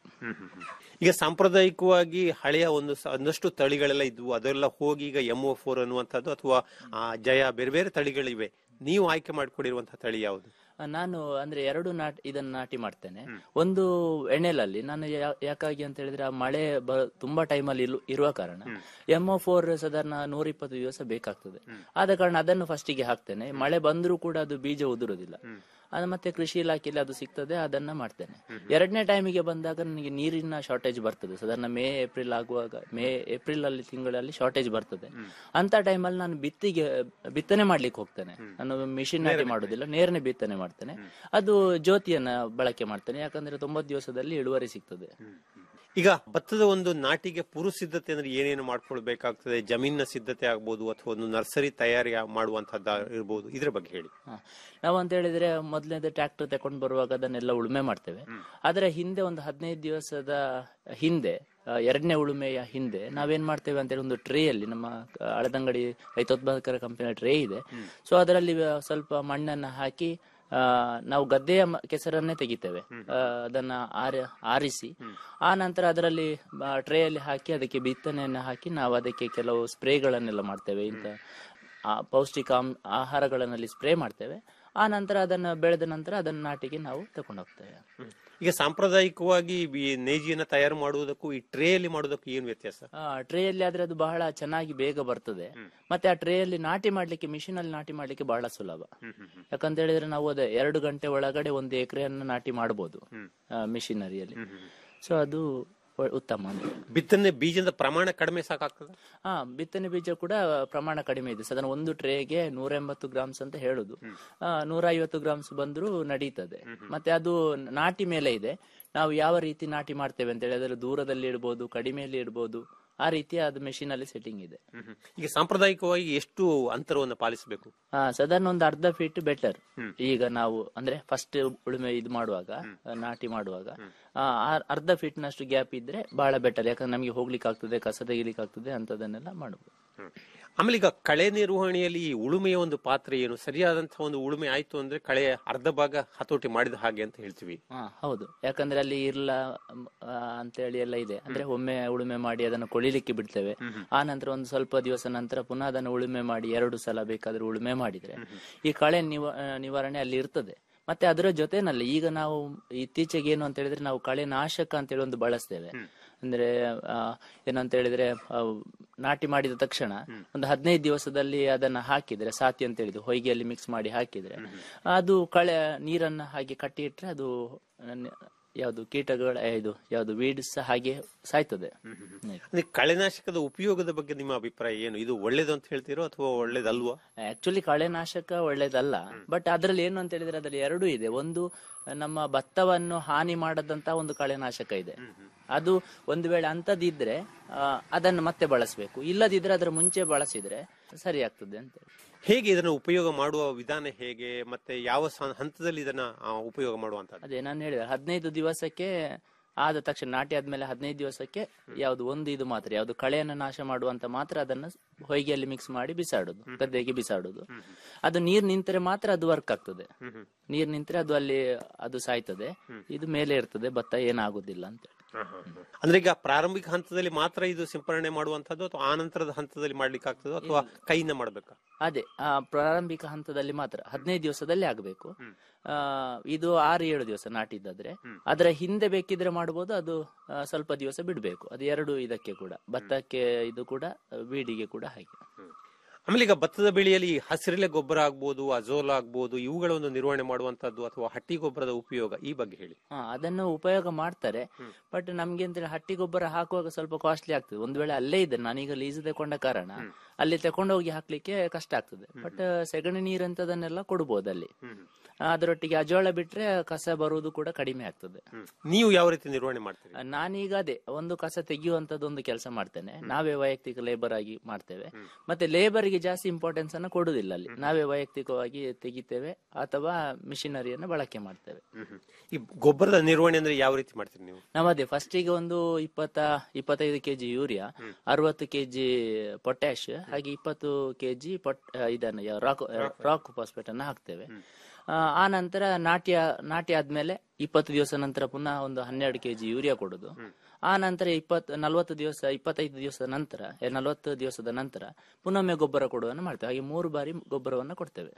ಈಗ ಸಾಂಪ್ರದಾಯಿಕವಾಗಿ ಹಳೆಯ ಒಂದು ಸ- ಒಂದಷ್ಟು ತಳಿಗಳೆಲ್ಲ ಇದ್ವು ಅದೆಲ್ಲ ಹೋಗಿ ಈಗ ಎಂ ಓ ಫೋರ್ ಅನ್ನುವಂಥದ್ದು ಅಥವಾ ಆ, ಜಯ ಬೇರೆ ಬೇರೆ ತಳಿಗಳಿವೆ ನೀವು ಆಯ್ಕೆ ಮಾಡಿಕೊಂಡಿರುವಂತಹ ತಳಿ ಯಾವುದು ಆ, ನಾನು ಅಂದ್ರೆ ಎರಡು ನಾಟಿ ಇದನ್ನ ನಾಟಿ ಮಾಡ್ತೇನೆ ಒಂದು ಎಣ್ಣೆಲಲ್ಲಿ ನಾನು ಯಾ- ಯಾಕಾಗಿ ಅಂತ ಹೇಳಿದ್ರೆ ಆ ಮಳೆ ಬ- ತುಂಬಾ ಟೈಮಲ್ಲಿ ಇರುವ ಕಾರಣ ಎಂ ಒ ಫೋರ್ ಸಾಧಾರಣ ನೂರ ಇಪ್ಪತ್ತು ದಿವಸ ಬೇಕಾಗ್ತದೆ ಆದ ಕಾರಣ ಅದನ್ನು ಫಸ್ಟಿಗೆ ಹಾಕ್ತೇನೆ ಮಳೆ ಬಂದ್ರೂ ಕೂಡ ಅದು ಬೀಜ ಉದುರುದಿಲ್ಲ ಅದು ಮತ್ತೆ ಕೃಷಿ ಇಲಾಖೆಯಲ್ಲಿ ಅದು ಸಿಗ್ತದೆ ಅದನ್ನ ಮಾಡ್ತೇನೆ ಎರಡನೇ ಟೈಮಿಗೆ ಬಂದಾಗ ನನಗೆ ನೀರಿನ ಶಾರ್ಟೇಜ್ ಬರ್ತದೆ ಸಾಧಾರಣ ಮೇ ಏಪ್ರಿಲ್ ಆಗುವಾಗ ಮೇ ಏಪ್ರಿಲ್ ಅಲ್ಲಿ ತಿಂಗಳಲ್ಲಿ ಶಾರ್ಟೇಜ್ ಬರ್ತದೆ ಅಂತ ಟೈಮಲ್ಲಿ ನಾನು ಬಿತ್ತಿಗೆ ಬಿತ್ತನೆ ಮಾಡ್ಲಿಕ್ಕೆ ಹೋಗ್ತೇನೆ ನಾನು ಮಿಷಿನ್ ನಾಟಿ ಮಾಡುದಿಲ್ಲ ನೇರನೆ ಬಿತ್ತನೆ ಮಾಡ್ತೇನೆ ಅದು ಜ್ಯೋತಿಯನ್ನ ಬಳಕೆ ಮಾಡ್ತೇನೆ ಯಾಕಂದ್ರೆ ತೊಂಬತ್ತು ದಿವಸದಲ್ಲಿ ಇಳುವರಿ ಸಿಗ್ತದೆ ಈಗ ಭತ್ತದ ಒಂದು ನಾಟಿಗೆ ಪೂರ್ವ ಸಿದ್ಧತೆ ಅಂದ್ರೆ ಏನೇನು ಮಾಡ್ಕೊಳ್ಬೇಕಾಗ್ತದೆ ಜಮೀನಿನ ಸಿದ್ಧತೆ ಆಗ್ಬೋದು ಅಥವಾ ಒಂದು ನರ್ಸರಿ ತಯಾರಿ ಮಾಡುವಂತಹದ್ದು ಇರ್ಬೋದು ಇದ್ರ ಬಗ್ಗೆ ಹೇಳಿ ಹ. ನಾವು ಅಂತ ಹೇಳಿದ್ರೆ ಮೊದಲನೇದು ಟ್ರ್ಯಾಕ್ಟರ್ ತಗೊಂಡು ಬರುವಾಗ ಅದನ್ನೆಲ್ಲ ಉಳುಮೆ ಮಾಡ್ತೇವೆ ಆದ್ರೆ ಹಿಂದೆ ಒಂದು ಹದಿನೈದು ದಿವಸದ ಹಿಂದೆ ಆ, ಎರಡನೇ ಉಳುಮೆಯ ಹಿಂದೆ ನಾವೇನ್ ಮಾಡ್ತೇವೆ ಅಂತ ಹೇಳಿ ಒಂದು ಟ್ರೇ ಅಲ್ಲಿ ನಮ್ಮ ಆ, ಹಳದಂಗಡಿ ರೈತೋತ್ಪಾದಕರ ಕಂಪನಿಯ ಟ್ರೇ ಇದೆ ಸೊ ಅದರಲ್ಲಿ ಆ, ಸ್ವಲ್ಪ ಮಣ್ಣನ್ನ ಹಾಕಿ ಆ, ನಾವು ಗದ್ದೆಯ ಮ- ಕೆಸರನ್ನೇ ತೆಗಿತೇವೆ ಆ, ಅದನ್ನ ಆರ- ಆರಿಸಿ ಆ ನಂತರ ಅದರಲ್ಲಿ ಟ್ರೇಯಲ್ಲಿ ಹಾಕಿ ಅದಕ್ಕೆ ಬಿತ್ತನೆಯನ್ನ ಹಾಕಿ ನಾವು ಅದಕ್ಕೆ ಕೆಲವು ಸ್ಪ್ರೇಗಳನ್ನೆಲ್ಲ ಮಾಡ್ತೇವೆ ಇಂತ ಆ, ಪೌಷ್ಟಿಕ ಆಮ್- ಆಹಾರಗಳನ್ನಲ್ಲಿ ಸ್ಪ್ರೇ ಮಾಡ್ತೇವೆ ಆ ನಂತರ ಅದನ್ನ ಬೆಳೆದ ನಂತರ ಅದನ್ನ ನಾಟಿಗೆ ನಾವು ತಕೊಂಡು ಹೋಗ್ತೇವೆ ಈಗ ಸಾಂಪ್ರದಾಯಿಕವಾಗಿ ಈ ನೇಜಿಯನ್ನ ತಯಾರು ಮಾಡುವುದಕ್ಕೂ ಈ ಟ್ರೇಯಲ್ಲಿ ಮಾಡುವುದಕ್ಕೂ ಏನು ವ್ಯತ್ಯಾಸ ಆ ಟ್ರೇಯಲ್ಲಿ ಆದ್ರೆ ಅದು ಬಹಳ ಚೆನ್ನಾಗಿ ಬೇಗ ಬರ್ತದೆ ಮತ್ತೆ ಆ ಟ್ರೇಯಲ್ಲಿ ನಾಟಿ ಮಾಡ್ಲಿಕ್ಕೆ ಮಿಷಿನ್ ಅಲ್ಲಿ ನಾಟಿ ಮಾಡ್ಲಿಕ್ಕೆ ಬಹಳ ಸುಲಭ ಯಾಕಂತ ಹೇಳಿದ್ರೆ ನಾವು ಅದೇ ಎರಡು ಗಂಟೆ ಒಳಗಡೆ ಒಂದು ಎಕರೆಯನ್ನು ನಾಟಿ ಮಾಡಬಹುದು ಮಿಷಿನರಿಯಲ್ಲಿ ಸೊ ಅದು ಒ- ಉತ್ತಮ ಅಂದ್ರೆ ಬಿತ್ತನೆ ಬೀಜದ ಪ್ರಮಾಣ ಕಡಿಮೆ ಸಾಕಾಗ್ತದೆ ಹಾ ಬಿತ್ತನೆ ಬೀಜ ಕೂಡ ಪ್ರಮಾಣ ಕಡಿಮೆ ಇದೆ ಸಾಧಾರಣ ಒಂದು ಟ್ರೇಗೆ ನೂರ ಎಂಬತ್ತು ಗ್ರಾಮ್ಸ್ ಅಂತ ಹೇಳುದು ಆ, ನೂರ ಐವತ್ತು ಗ್ರಾಮ್ಸ್ ಬಂದ್ರು ನಡೀತದೆ ಮತ್ತೆ ಅದು ನಾಟಿ ಮೇಲೆ ಇದೆ ನಾವು ಯಾವ ರೀತಿ ನಾಟಿ ಮಾಡ್ತೇವೆ ಅಂತ ಹೇಳಿ ಅದರ ದೂರದಲ್ಲಿ ಇಡ್ಬೋದು ಕಡಿಮೆಯಲ್ಲಿ ಇಡ್ಬೋದು ಆ ರೀತಿ ಅದು ಮೆಷಿನ್ ಅಲ್ಲಿ ಸೆಟ್ಟಿಂಗ್ ಇದೆ ಈಗ ಸಾಂಪ್ರದಾಯಿಕವಾಗಿ ಎಷ್ಟು ಅಂತರವನ್ನು ಪಾಲಿಸಬೇಕು ಆ, ಸಾಧಾರಣ ಒಂದು ಅರ್ಧ ಫೀಟ್ ಬೆಟರ್ ಈಗ ನಾವು ಅಂದ್ರೆ ಫಸ್ಟ್ ಉಳುಮೆ ಇದು ಮಾಡುವಾಗ ಆ, ನಾಟಿ ಮಾಡುವಾಗ ಆ, ಆ- ಅರ್ಧ ಫೀಟ್ ನಷ್ಟು ಗ್ಯಾಪ್ ಇದ್ರೆ ಬಹಳ ಬೆಟರ್ ಯಾಕಂದ್ರೆ ನಮಗೆ ಹೋಗ್ಲಿಕ್ಕೆ ಆಗ್ತದೆ ಕಸ ತೆಗಿಲಿಕ್ಕೆ ಆಗ್ತದೆ ಅಂತದನ್ನೆಲ್ಲ ಮಾಡಬಹುದು ಆಮೇಲೆ ಈಗ ಕಳೆ ನಿರ್ವಹಣೆಯಲ್ಲಿ ಈ ಉಳುಮೆಯ ಒಂದು ಪಾತ್ರ ಏನು ಸರಿಯಾದಂತಹ ಒಂದು ಉಳುಮೆ ಆಯ್ತು ಅಂದ್ರೆ ಕಳೆ ಅರ್ಧ ಭಾಗ ಹತೋಟಿ ಮಾಡಿದ ಹಾಗೆ ಅಂತ ಹೇಳ್ತೀವಿ ಹಾ ಹೌದು ಯಾಕಂದ್ರೆ ಅಲ್ಲಿ ಇರ್ಲ ಮ್, ಆ, ಅಂತೇಳಿ ಎಲ್ಲ ಇದೆ ಅಂದ್ರೆ ಒಮ್ಮೆ ಉಳುಮೆ ಮಾಡಿ ಅದನ್ನು ಕೊಳಿಲಿಕ್ಕೆ ಬಿಡ್ತೇವೆ ಆ ನಂತರ ಒಂದು ಸ್ವಲ್ಪ ದಿವಸ ನಂತರ ಪುನಃ ಅದನ್ನು ಉಳುಮೆ ಮಾಡಿ ಎರಡು ಸಲ ಬೇಕಾದ್ರೆ ಉಳುಮೆ ಮಾಡಿದ್ರೆ ಈ ಕಳೆ ನಿವ ಆ, ನಿವಾರಣೆ ಅಲ್ಲಿ ಇರ್ತದೆ ಮತ್ತೆ ಅದರ ಜೊತೆನಲ್ಲಿ ಈಗ ನಾವು ಇತ್ತೀಚೆಗೆ ಏನು ಅಂತ ಹೇಳಿದ್ರೆ ನಾವು ಕಳೆ ನಾಶಕ ಅಂತ ಹೇಳಿ ಒಂದು ಬಳಸ್ತೇವೆ ಅಂದ್ರೆ ಆ, ಏನಂತ ಹೇಳಿದ್ರೆ ಆ, ನಾಟಿ ಮಾಡಿದ ತಕ್ಷಣ ಒಂದು ಹದಿನೈದು ದಿವಸದಲ್ಲಿ ಅದನ್ನ ಹಾಕಿದ್ರೆ ಸಾತಿ ಅಂತ ಹೇಳಿದ್ದು ಹೊಯ್ಗೆಯಲ್ಲಿ ಮಿಕ್ಸ್ ಮಾಡಿ ಹಾಕಿದ್ರೆ ಅದು ಕಳೆ ನೀರನ್ನ ಹಾಗೆ ಕಟ್ಟಿ ಇಟ್ರೆ ಅದು ನ- ಯಾವುದು ಕೀಟಗಳ ಆ, ಇದು ಯಾವುದು ವೀಡ್ಸ್ ಹಾಗೆ ಸಾಯ್ತದೆ ಅಂದ್ರೆ ಕಳೆನಾಶಕದ ಉಪಯೋಗದ ಬಗ್ಗೆ ನಿಮ್ಮ ಅಭಿಪ್ರಾಯ ಏನು ಇದು ಒಳ್ಳೇದು ಅಂತ ಹೇಳ್ತೀರೋ ಅಥವಾ ಒಳ್ಳೇದಲ್ವಾ ಆಕ್ಚುಲಿ ಕಳೆನಾಶಕ ಒಳ್ಳೇದಲ್ಲ ಬಟ್ ಅದ್ರಲ್ಲಿ ಏನು ಅಂತ ಹೇಳಿದ್ರೆ ಅದ್ರಲ್ಲಿ ಎರಡೂ ಇದೆ ಒಂದು ನಮ್ಮ ಭತ್ತವನ್ನು ಹಾನಿ ಮಾಡದಂತ ಒಂದು ಕಳೆನಾಶಕ ಇದೆ ಅದು ಒಂದು ವೇಳೆ ಅಂತದಿದ್ರೆ ಆ, ಅದನ್ನು ಮತ್ತೆ ಬಳಸಬೇಕು ಇಲ್ಲದಿದ್ರೆ ಅದರ ಮುಂಚೆ ಬಳಸಿದ್ರೆ ಸರಿ ಆಗ್ತದೆ ಅಂತ ಹೇಗೆ ಇದನ್ನ ಉಪಯೋಗ ಮಾಡುವ ವಿಧಾನ ಹೇಗೆ ಮತ್ತೆ ಯಾವ ಸ- ಹಂತದಲ್ಲಿ ಇದನ್ನ ಆ, ಉಪಯೋಗ ಮಾಡುವಂತದ್ದು ಅದೇ ನಾನು ಹೇಳಿದೆ ಹದಿನೈದು ದಿವಸಕ್ಕೆ ಆದ ತಕ್ಷಣ ನಾಟಿ ಆದ್ಮೇಲೆ ಹದಿನೈದು ದಿವಸಕ್ಕೆ ಯಾವ್ದು ಒಂದು ಇದು ಮಾತ್ರ ಯಾವ್ದು ಕಳೆಯನ್ನು ನಾಶ ಮಾಡುವಂತ ಮಾತ್ರ ಅದನ್ನ ಹೊಯ್ಗೆಯಲ್ಲಿ ಮಿಕ್ಸ್ ಮಾಡಿ ಬಿಸಾಡುದು ಗದ್ದೆಗೆ ಬಿಸಾಡುದು ಅದು ನೀರ್ ನಿಂತರೆ ಮಾತ್ರ ಅದು ವರ್ಕ್ ಆಗ್ತದೆ ನೀರ್ ನಿಂತರೆ ಅದು ಅಲ್ಲಿ ಅದು ಸಾಯ್ತದೆ ಇದು ಮೇಲೆ ಇರ್ತದೆ ಭತ್ತ ಏನಾಗುದಿಲ್ಲ ಅಂತ ಅಂದ್ರೆ ಈಗ ಪ್ರಾರಂಭಿಕ ಹಂತದಲ್ಲಿ ಮಾತ್ರ ಇದು ಸಿಂಪರಣೆ ಮಾಡುವಂತದ್ದು ಅಥವಾ ಆ ನಂತರದ ಹಂತದಲ್ಲಿ ಮಾಡ್ಲಿಕ್ಕೆ ಆಗ್ತದೋ ಅಥವಾ ಕೈಯಿಂದ ಮಾಡ್ಬೇಕಾ ಅದೇ ಆ ಪ್ರಾರಂಭಿಕ ಹಂತದಲ್ಲಿ ಮಾತ್ರ ಹದಿನೈದು ದಿವಸದಲ್ಲಿ ಆಗಬೇಕು ಆ ಇದು ಆರು ಏಳು ದಿವಸ ನಾಟಿದ್ದಾದ್ರೆ ಅದರ ಹಿಂದೆ ಬೇಕಿದ್ರೆ ಮಾಡಬಹುದು ಅದು ಆ, ಸ್ವಲ್ಪ ದಿವಸ ಬಿಡಬೇಕು ಅದು ಎರಡು ಇದಕ್ಕೆ ಕೂಡ ಭತ್ತಕ್ಕೆ ಇದು ಕೂಡ ಬೀಡಿಗೆ ಕೂಡ ಹಾಗೆ ಆಮೇಲೆ ಈಗ ಭತ್ತದ ಬೆಳೆಯಲ್ಲಿ ಹಸಿರೆಲೆ ಗೊಬ್ಬರ ಆಗ್ಬೋದು ಅಜೋಲ ಆಗ್ಬೋದು ಇವುಗಳ ಒಂದು ನಿರ್ವಹಣೆ ಮಾಡುವಂತದ್ದು ಅಥವಾ ಹಟ್ಟಿ ಗೊಬ್ಬರದ ಉಪಯೋಗ ಈ ಬಗ್ಗೆ ಹೇಳಿ ಹಾ ಅದನ್ನು ಉಪಯೋಗ ಮಾಡ್ತಾರೆ ಬಟ್ ನಮ್ಗೆ ಅಂತ ಹಟ್ಟಿ ಗೊಬ್ಬರ ಹಾಕುವಾಗ ಸ್ವಲ್ಪ ಕಾಸ್ಟ್ಲಿ ಆಗ್ತದೆ ಒಂದು ವೇಳೆ ಅಲ್ಲೇ ಇದೆ ನಾನೀಗ ಲೀಸ್ ತಕೊಂಡ ಕಾರಣ ಅಲ್ಲಿ ತಕೊಂಡೋಗಿ ಹಾಕ್ಲಿಕ್ಕೆ ಕಷ್ಟ ಆಗ್ತದೆ ಬಟ್ ಸೆಗಣಿ ನೀರಂತದನ್ನೆಲ್ಲ ಕೊಡ್ಬೋದು ಅಲ್ಲಿ ಅದರೊಟ್ಟಿಗೆ ಅಜೋಳ ಬಿಟ್ರೆ ಕಸ ಬರುವುದು ಕೂಡ ಕಡಿಮೆ ಆಗ್ತದೆ ನೀವು ಯಾವ ರೀತಿ ನಿರ್ವಹಣೆ ಮಾಡ್ತೀರಿ ನಾನೀಗ ಅದೇ ಒಂದು ಕಸ ತೆಗೆಯುವಂತದ್ದು ಒಂದು ಕೆಲಸ ಮಾಡ್ತೇನೆ ನಾವೇ ವೈಯಕ್ತಿಕ ಲೇಬರ್ ಆಗಿ ಮಾಡ್ತೇವೆ ಮತ್ತೆ ಲೇಬರ್ ಗೆ ಜಾಸ್ತಿ ಇಂಪಾರ್ಟೆನ್ಸ್ ಅನ್ನ ಕೊಡುದಿಲ್ಲ ಅಲ್ಲಿ ನಾವೇ ವೈಯಕ್ತಿಕವಾಗಿ ತೆಗಿತೇವೆ ಅಥವಾ ಮಿಷಿನರಿಯನ್ನು ಬಳಕೆ ಮಾಡ್ತೇವೆ ಈ ಗೊಬ್ಬರದ ನಿರ್ವಹಣೆ ಅಂದ್ರೆ ಯಾವ ರೀತಿ ಮಾಡ್ತೀರಿ ನೀವು ನಾವು ಅದೇ ಫಸ್ಟ್ ಗೆ ಒಂದು ಇಪ್ಪತ್ತ ಇಪ್ಪತ್ತೈದು ಕೆಜಿ ಯೂರಿಯಾ ಅರವತ್ತು ಕೆಜಿ ಪೊಟ್ಯಾಶ್ ಹಾಗೆ ಇಪ್ಪತ್ತು ಕೆಜಿ ಪೊಟ್ ಆ, ಇದನ್ನ ಯಾವ ರಾಕ್ ರಾಕ್ ಫಾಸ್ಫೇಟ್ ಅನ್ನ ಹಾಕ್ತೇವೆ ಆ, ಆ ನಂತರ ನಾಟಿ ಆ- ನಾಟಿ ಆದ್ಮೇಲೆ ಇಪ್ಪತ್ತು ದಿವಸ ನಂತರ ಪುನಃ ಒಂದು ಹನ್ನೆರಡು ಕೆಜಿ ಯೂರಿಯಾ ಕೊಡುದು ಆ ನಂತರ ಇಪ್ಪತ್ತು ನಲವತ್ತು ದಿವಸ ಇಪ್ಪತ್ತೈದು ದಿವಸದ ನಂತರ ಏ, ನಲವತ್ತು ದಿವಸದ ನಂತರ ಪುನೊಮ್ಮೆ ಗೊಬ್ಬರ ಕೊಡುವನ್ನು ಮಾಡ್ತೇವೆ ಹಾಗೆ ಮೂರು ಬಾರಿ ಗೊಬ್ಬರವನ್ನು ಕೊಡ್ತೇವೆ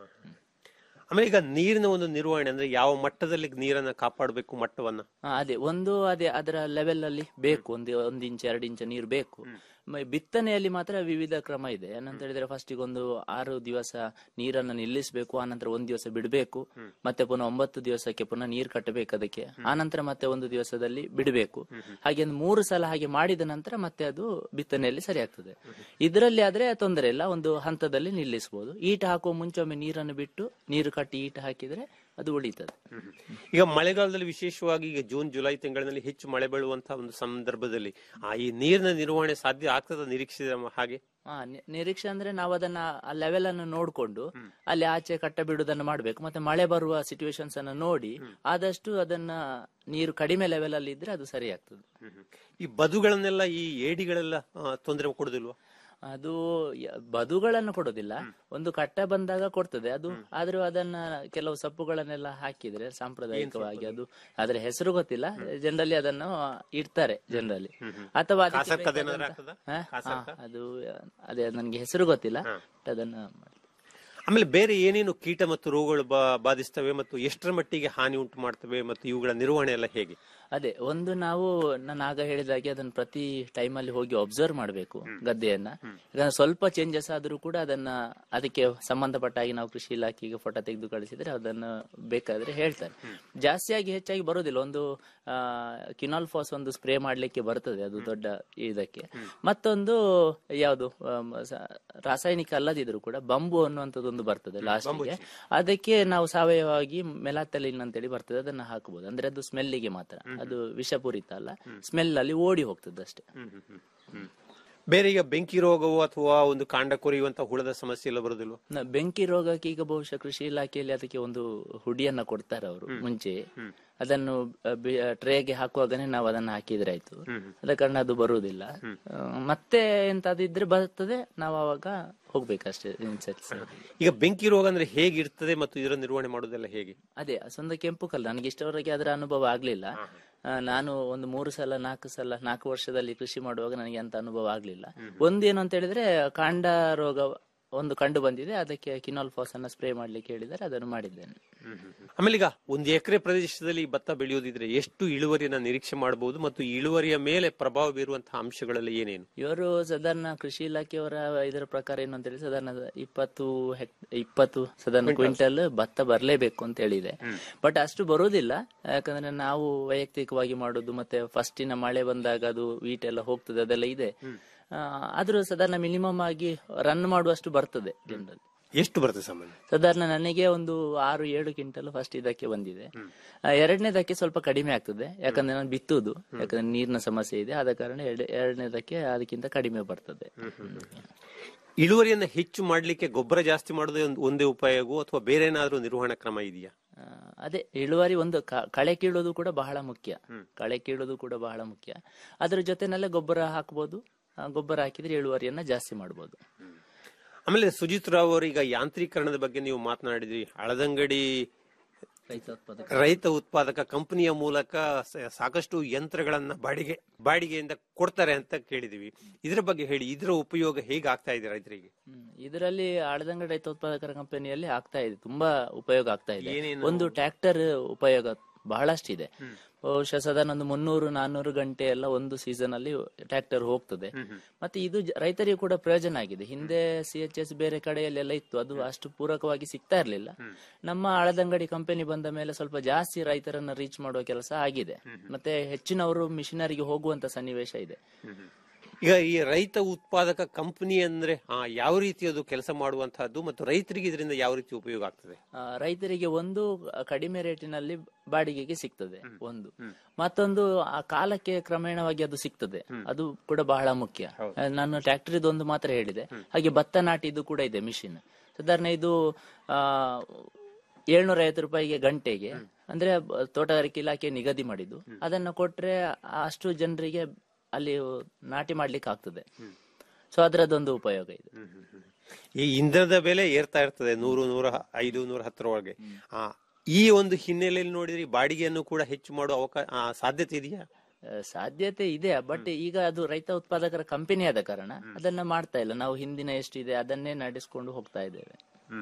ಆಮೇಲೆ ಈಗ ನೀರಿನ ಒಂದು ನಿರ್ವಹಣೆ ಅಂದ್ರೆ ಯಾವ ಮಟ್ಟದಲ್ಲಿ ನೀರನ್ನ ಕಾಪಾಡಬೇಕು ಮಟ್ಟವನ್ನ ಆ, ಅದೇ ಒಂದು ಅದೇ ಅದರ ಲೆವೆಲ್ ಅಲ್ಲಿ ಬೇಕು ಒಂದು ಒಂದು ಇಂಚ್ ಎರಡು ಇಂಚ್ ನೀರು ಬೇಕು ಮ- ಬಿತ್ತನೆಯಲ್ಲಿ ಮಾತ್ರ ವಿವಿಧ ಕ್ರಮ ಇದೆ ಏನಂತ ಹೇಳಿದ್ರೆ ಫಸ್ಟ್ ಒಂದು ಆರು ದಿವಸ ನೀರನ್ನು ನಿಲ್ಲಿಸಬೇಕು ಆನಂತರ ಒಂದು ದಿವಸ ಬಿಡಬೇಕು ಮತ್ತೆ ಪುನಃ ಒಂಬತ್ತು ದಿವಸಕ್ಕೆ ಪುನಃ ನೀರು ಕಟ್ಟಬೇಕು ಅದಕ್ಕೆ ಆನಂತರ ಮತ್ತೆ ಒಂದು ದಿವಸದಲ್ಲಿ ಬಿಡಬೇಕು ಹಾಗೆ ಒಂದು ಮೂರು ಸಲ ಹಾಗೆ ಮಾಡಿದ ನಂತರ ಮತ್ತೆ ಅದು ಬಿತ್ತನೆಯಲ್ಲಿ ಸರಿ ಆಗ್ತದೆ ಇದರಲ್ಲಿ ಆದ್ರೆ ತೊಂದರೆ ಇಲ್ಲ ಒಂದು ಹಂತದಲ್ಲಿ ನಿಲ್ಲಿಸಬಹುದು ಈಟ ಹಾಕುವ ಮುಂಚೆ ಒಮ್ಮೆ ನೀರನ್ನು ಬಿಟ್ಟು ನೀರು ಕಟ್ಟಿ ಈಟ ಹಾಕಿದ್ರೆ ಅದು ಉಳಿತದೆ ಈಗ ಮಳೆಗಾಲದಲ್ಲಿ ವಿಶೇಷವಾಗಿ ಈಗ ಜೂನ್ ಜುಲೈ ತಿಂಗಳಿನಲ್ಲಿ ಹೆಚ್ಚು ಮಳೆ ಬೀಳುವಂತಹ ಒಂದು ಸಂದರ್ಭದಲ್ಲಿ ಆ ಈ ನೀರಿನ ನಿರ್ವಹಣೆ ಸಾಧ್ಯ ಆಗ್ತದ ನಿರೀಕ್ಷಿಸಿದ ಹಾಗೆ ಹಾ ನಿ- ನಿರೀಕ್ಷೆ ಅಂದ್ರೆ ನಾವು ಅದನ್ನ ಆ ಲೆವೆಲ್ ಅನ್ನು ನೋಡ್ಕೊಂಡು ಅಲ್ಲಿ ಆಚೆ ಕಟ್ಟ ಬಿಡುವುದನ್ನು ಮಾಡ್ಬೇಕು ಮತ್ತೆ ಮಳೆ ಬರುವ ಸಿಚುವೇಶನ್ಸ್ ಅನ್ನ ನೋಡಿ ಆದಷ್ಟು ಅದನ್ನ ನೀರು ಕಡಿಮೆ ಲೆವೆಲ್ ಅಲ್ಲಿ ಇದ್ರೆ ಅದು ಸರಿ ಆಗ್ತದೆ ಈ ಬದುಗಳನ್ನೆಲ್ಲ ಈ ಏಡಿಗಳೆಲ್ಲ ಆ, ತೊಂದರೆ ಕೊಡುದಿಲ್ವಾ ಅದು ಯ- ಬದುಗಳನ್ನು ಕೊಡೋದಿಲ್ಲ ಒಂದು ಕಟ್ಟ ಬಂದಾಗ ಕೊಡ್ತದೆ ಅದು ಆದ್ರೂ ಅದನ್ನ ಕೆಲವು ಸೊಪ್ಪುಗಳನ್ನೆಲ್ಲ ಹಾಕಿದ್ರೆ ಸಾಂಪ್ರದಾಯಿಕವಾಗಿ ಅದು ಅದ್ರ ಹೆಸರು ಗೊತ್ತಿಲ್ಲ ಜನರಲಿ ಅದನ್ನು ಇಡ್ತಾರೆ ಜನರಲಿ ಅಥವಾ ಅದಕ್ಕೆ ಕಾಸರ್ಕ ಅದೇನಾದ್ರು ಬೇಕಾದಂತ- ಆಗ್ತದಾ? ಹಾ? ಕಾಸರ್ಕ? ಹಾ, ಅದು ಅದೇ ನನ್ಗೆ ಹೆಸರು ಗೊತ್ತಿಲ್ಲ but ಅದನ್ನ ಆಮೇಲೆ ಬೇರೆ ಏನೇನು ಕೀಟ ಮತ್ತು ರೋಗಗಳು ಬಾ- ಬಾಧಿಸ್ತವೆ ಮತ್ತು ಎಷ್ಟರ ಮಟ್ಟಿಗೆ ಹಾನಿ ಉಂಟು ಮಾಡ್ತವೆ ಮತ್ತು ಇವುಗಳ ನಿರ್ವಹಣೆ ಎಲ್ಲ ಹೇಗೆ ಅದೇ ಒಂದು ನಾವು ನಾನು ಆಗ ಹೇಳಿದಾಗೆ ಅದನ್ನ ಪ್ರತಿ ಟೈಮ್ ಅಲ್ಲಿ ಹೋಗಿ ಒಬ್ಸರ್ವ್ ಮಾಡಬೇಕು ಗದ್ದೆಯನ್ನ ಈಗ ಸ್ವಲ್ಪ ಚೇಂಜಸ್ ಆದ್ರೂ ಕೂಡ ಅದನ್ನ ಅದಕ್ಕೆ ಸಂಬಂಧಪಟ್ಟ ಹಾಗೆ ನಾವು ಕೃಷಿ ಇಲಾಖೆಗೆ ಫೋಟೋ ತೆಗೆದು ಕಳಿಸಿದ್ರೆ ಅದನ್ನು ಬೇಕಾದ್ರೆ ಹೇಳ್ತಾರೆ ಜಾಸ್ತಿಯಾಗಿ ಹೆಚ್ಚಾಗಿ ಬರೋದಿಲ್ಲ ಒಂದು ಕಿನಾಲ್ ಫಾಸ್ ಒಂದು ಸ್ಪ್ರೇ ಮಾಡ್ಲಿಕ್ಕೆ ಬರ್ತದೆ ಅದು ದೊಡ್ಡ ಇದಕ್ಕೆ ಮತ್ತೊಂದು ಯಾವುದು ಆಮ್, ಸ- ರಾಸಾಯನಿಕ ಅಲ್ಲದಿದ್ರು ಕೂಡ ಬಂಬು ಅನ್ನುವಂಥದ್ದು ಒಂದು ಬರ್ತದೆ ಲಾಸ್ಟ್ಗೆ ಅದಕ್ಕೆ ನಾವು ಸಾವಯವವಾಗಿ ಮೆಲಾತಲಿನ್ ಅಂತೇಳಿ ಬರ್ತದೆ ಅದನ್ನ ಹಾಕಬಹುದು ಅಂದ್ರೆ ಅದು ಸ್ಮೆಲ್ಲಿಗೆ ಮಾತ್ರ ಅದು ವಿಷಪೂರಿತ ಅಲ್ಲ ಸ್ಮೆಲ್ ಅಲ್ಲಿ ಓಡಿ ಹೋಗ್ತದೆ ಅಷ್ಟೇ ಬೇರೆ ಈಗ ಬೆಂಕಿ ರೋಗವು ಅಥವಾ ಒಂದು ಕಾಂಡ ಕೊರೆಯುವಂತ ಹುಳದ ಸಮಸ್ಯೆ ಎಲ್ಲ ಬರುದಿಲ್ವಾ ನ- ಬೆಂಕಿ ರೋಗಕ್ಕೆ ಈಗ ಬಹುಶಃ ಕೃಷಿ ಇಲಾಖೆಯಲ್ಲಿ ಅದಕ್ಕೆ ಒಂದು ಹುಡಿಯನ್ನ ಕೊಡ್ತಾರೆ ಅವರು ಮುಂಚೆ ಅದನ್ನು ಟ್ರೇಗೆ ಹಾಕುವಾಗನೇ ನಾವು ಅದನ್ನ ಹಾಕಿದ್ರೆ ಆಯ್ತು ಅದ ಕಾರಣ ಅದು ಬರುವುದಿಲ್ಲ ಆ, ಮತ್ತೆ ಎಂತಾದಿದ್ರೆ ಬರ್ತದೆ ನಾವು ಅವಾಗ ಹೋಗ್ಬೇಕಷ್ಟೇ ಇನ್ಸೆಕ್ಟ್ಸ್ ಈಗ ಬೆಂಕಿ ರೋಗ ಅಂದ್ರೆ ಹೇಗಿರ್ತದೆ ಮತ್ತು ಇದರ ನಿರ್ವಹಣೆ ಮಾಡೋದೆಲ್ಲ ಹೇಗೆ ಅದೇ ಸ್ವಂತ ಕೆಂಪು ಕಲ್ಲು ನನಗೆ ಇಷ್ಟವರೆಗೆ ಅದರ ಅನುಭವ ಆಗ್ಲಿಲ್ಲ ಆ, ನಾನು ಒಂದು ಮೂರು ಸಲ ನಾಲ್ಕು ಸಲ ನಾಲ್ಕು ವರ್ಷದಲ್ಲಿ ಕೃಷಿ ಮಾಡುವಾಗ ನನಗೆ ಅಂತ ಅನುಭವ ಆಗ್ಲಿಲ್ಲ ಒಂದೇನು ಅಂತ ಹೇಳಿದ್ರೆ ಕಾಂಡ ರೋಗ ಒಂದು ಕಂಡು ಬಂದಿದೆ ಅದಕ್ಕೆ ಕಿನಾಲ್ಫಾಸ್ ಅನ್ನ ಸ್ಪ್ರೇ ಮಾಡ್ಲಿಕ್ಕೆ ಹೇಳಿದ್ದಾರೆ ಅದನ್ನು ಮಾಡಿದ್ದೇನೆ ಆಮೇಲೆ ಈಗ ಒಂದು ಎಕರೆ ಪ್ರದೇಶದಲ್ಲಿ ಭತ್ತ ಬೆಳೆಯೋದಿದ್ರೆ ಎಷ್ಟು ಇಳುವರಿಯನ್ನ ನಿರೀಕ್ಷೆ ಮಾಡಬಹುದು ಮತ್ತು ಇಳುವರಿಯ ಮೇಲೆ ಪ್ರಭಾವ ಬೀರುವಂತಹ ಅಂಶಗಳಲ್ಲಿ ಏನೇನು ಇವರು ಸಾಧಾರಣ ಕೃಷಿ ಇಲಾಖೆಯವರ ಇದರ ಪ್ರಕಾರ ಏನು ಅಂತ ಹೇಳಿ ಸಾಧಾರಣ ಇಪ್ಪತ್ತು ಹೆಕ್ ಇಪ್ಪತ್ತು ಸಾಧಾರಣ ಕ್ವಿಂಟಲ್ ಭತ್ತ ಬರಲೇಬೇಕು ಅಂತ ಹೇಳಿದೆ ಬಟ್ ಅಷ್ಟು ಬರುವುದಿಲ್ಲ ಯಾಕಂದ್ರೆ ನಾವು ವೈಯಕ್ತಿಕವಾಗಿ ಮಾಡೋದು ಮತ್ತೆ ಫಸ್ಟಿನ ಮಳೆ ಬಂದಾಗ ಅದು ವೀಟ್ ಎಲ್ಲ ಹೋಗ್ತದೆ ಅದೆಲ್ಲ ಇದೆ ಆ, ಆದ್ರೂ ಸಾಧಾರಣ ಮಿನಿಮಮ್ ಆಗಿ ರನ್ ಮಾಡುವಷ್ಟು ಬರ್ತದೆ ಜನರಲ್ಲಿ ಎಷ್ಟು ಬರ್ತದೆ ಸಾಮಾನ್ಯ ಸಾಧಾರಣ ನನಗೆ ಒಂದು ಆರು ಏಳು ಕ್ವಿಂಟಲ್ ಫಸ್ಟ್ ಇದಕ್ಕೆ ಬಂದಿದೆ ಆ, ಎರಡನೇದಕ್ಕೆ ಸ್ವಲ್ಪ ಕಡಿಮೆ ಆಗ್ತದೆ ಯಾಕಂದ್ರೆ ನಾನು ಬಿತ್ತುದು ಯಾಕಂದ್ರೆ ನೀರಿನ ಸಮಸ್ಯೆ ಇದೆ ಆದ ಕಾರಣ ಎರಡ್- ಎರಡನೇದಕ್ಕೆ ಅದಕ್ಕಿಂತ ಕಡಿಮೆ ಬರ್ತದೆ ಇಳುವರಿಯನ್ನ ಹೆಚ್ಚು ಮಾಡ್ಲಿಕ್ಕೆ ಗೊಬ್ಬರ ಜಾಸ್ತಿ ಮಾಡೋದೇ ಒಂದು ಒಂದೇ ಉಪಾಯವೋ ಅಥವಾ ಬೇರೆ ಏನಾದ್ರೂ ನಿರ್ವಹಣಾ ಕ್ರಮ ಇದೆಯಾ ಆ, ಅದೇ ಇಳುವರಿ ಒಂದು ಕ- ಕಳೆ ಕೀಳೋದು ಕೂಡ ಬಹಳ ಮುಖ್ಯ ಕಳೆ ಕೀಳೋದು ಕೂಡ ಬಹಳ ಮುಖ್ಯ ಅದ್ರ ಜೊತೆನಲ್ಲೇ ಗೊಬ್ಬರ ಹಾಕ್ಬೋದು ಆ, ಗೊಬ್ಬರ ಹಾಕಿದ್ರೆ ಇಳುವರಿಯನ್ನ ಜಾಸ್ತಿ ಮಾಡ್ಬೋದು ಆಮೇಲೆ ಸುಜಿತ್ ರಾವ್ ಅವರು ಈಗ ಯಾಂತ್ರೀಕರಣದ ಬಗ್ಗೆ ನೀವು ಮಾತನಾಡಿದ್ರಿ ಹಳದಂಗಡಿ ರೈತ ಉತ್ಪಾದಕ ಕಂಪನಿಯ ಮೂಲಕ ಸ- ಸಾಕಷ್ಟು ಯಂತ್ರಗಳನ್ನ ಬಾಡಿಗೆ ಬಾಡಿಗೆಯಿಂದ ಕೊಡ್ತಾರೆ ಅಂತ ಕೇಳಿದೀವಿ ಇದರ ಬಗ್ಗೆ ಹೇಳಿ ಇದರ ಉಪಯೋಗ ಹೇಗೆ ಆಗ್ತಾ ಇದೆ ರೈತರಿಗೆ ಇದರಲ್ಲಿ ಆಳದಂಗ ರೈತ ಉತ್ಪಾದಕರ ಕಂಪನಿಯಲ್ಲಿ ಆಗ್ತಾ ಇದೆ ತುಂಬಾ ಉಪಯೋಗ ಆಗ್ತಾ ಇದೆ ಏನೇನು? ಒಂದು ಟ್ರ್ಯಾಕ್ಟರ್ ಉಪಯೋಗ ಬಹಳಷ್ಟಿದೆ ಬಹುಶಃ ಸಾಧಾರಣ ಒಂದು ಮುನ್ನೂರು ನಾನ್ನೂರು ಗಂಟೆ ಎಲ್ಲ ಒಂದು ಸೀಸನ್ ಅಲ್ಲಿ ಟ್ರ್ಯಾಕ್ಟರ್ ಹೋಗ್ತದೆ ಮತ್ತೆ ಇದು ಜ- ರೈತರಿಗೂ ಕೂಡ ಪ್ರಯೋಜನ ಆಗಿದೆ ಹಿಂದೆ ಸಿ ಎಚ್ ಎಸ್ ಬೇರೆ ಕಡೆಯಲ್ಲೆಲ್ಲ ಇತ್ತು ಅದು ಅಷ್ಟು ಪೂರಕವಾಗಿ ಸಿಗ್ತಾ ಇರ್ಲಿಲ್ಲ ನಮ್ಮ ಆಳದಂಗಡಿ ಕಂಪನಿ ಬಂದ ಮೇಲೆ ಸ್ವಲ್ಪ ಜಾಸ್ತಿ ರೈತರನ್ನ ರೀಚ್ ಮಾಡುವ ಕೆಲಸ ಆಗಿದೆ ಮತ್ತೆ ಹೆಚ್ಚಿನವರು ಮಿಷನರಿಗೆ ಹೋಗುವಂತ ಸನ್ನಿವೇಶ ಇದೆ ಈಗ ಈ ರೈತ ಉತ್ಪಾದಕ ಕಂಪನಿ ಅಂದ್ರೆ ಆ, ಯಾವ ರೀತಿ ಅದು ಕೆಲಸ ಮಾಡುವಂತಹದ್ದು ಮತ್ತು ರೈತರಿಗೆ ಇದರಿಂದ ಯಾವ ರೀತಿ ಉಪಯೋಗ ಆಗ್ತದೆ ಆ, ರೈತರಿಗೆ ಒಂದು ಕಡಿಮೆ ರೇಟಿನಲ್ಲಿ ಬಾಡಿಗೆಗೆ ಸಿಗ್ತದೆ ಒಂದು ಮತ್ತೊಂದು ಆ ಕಾಲಕ್ಕೆ ಕ್ರಮೇಣವಾಗಿ ಅದು ಸಿಗ್ತದೆ ಅದು ಕೂಡ ಬಹಳ ಮುಖ್ಯ ಆ, ನಾನು ಟ್ರ್ಯಾಕ್ಟರ್ ಒಂದು ಮಾತ್ರ ಹೇಳಿದೆ ಹಾಗೆ ಭತ್ತ ನಾಟಿದ್ದು ಕೂಡ ಇದೆ ಮಿಷಿನ್ ಸಾಧಾರಣ ಇದು ಆ ಏಳ್ನೂರ ಐವತ್ತು ರೂಪಾಯಿಗೆ ಗಂಟೆಗೆ ಅಂದ್ರೆ ಬ- ತೋಟಗಾರಿಕೆ ಇಲಾಖೆ ನಿಗದಿ ಮಾಡಿದ್ದು ಅದನ್ನ ಕೊಟ್ರೆ ಅಷ್ಟು ಜನರಿಗೆ ಅಲ್ಲಿ ನಾಟಿ ಮಾಡ್ಲಿಕ್ಕೆ ಆಗ್ತದೆ ಸೊ ಅದರದೊಂದು ಉಪಯೋಗ ಇದೆ ಈ ಇಂಧನದ ಬೆಲೆ ಏರ್ತಾ ಇರ್ತದೆ ನೂರು ನೂರ ಐದು ನೂರ ಹತ್ತರೊಳಗೆ ಆ ಈ ಒಂದು ಹಿನ್ನೆಲೆಯಲ್ಲಿ ನೋಡಿದ್ರೆ ಈ ಬಾಡಿಗೆಯನ್ನು ಕೂಡ ಹೆಚ್ಚು ಮಾಡುವ ಅವಕಾಶ ಸಾಧ್ಯತೆ ಇದೆಯಾ ಆ, ಸಾಧ್ಯತೆ ಇದೆ ಬಟ್ ಈಗ ಅದು ರೈತ ಉತ್ಪಾದಕರ ಕಂಪನಿ ಆದ ಕಾರಣ ಅದನ್ನ ಮಾಡ್ತಾ ಇಲ್ಲ ನಾವು ಹಿಂದಿನ ಎಷ್ಟಿದೆ ಅದನ್ನೇ ನಡೆಸ್ಕೊಂಡು ಹೋಗ್ತಾ ಇದ್ದೇವೆ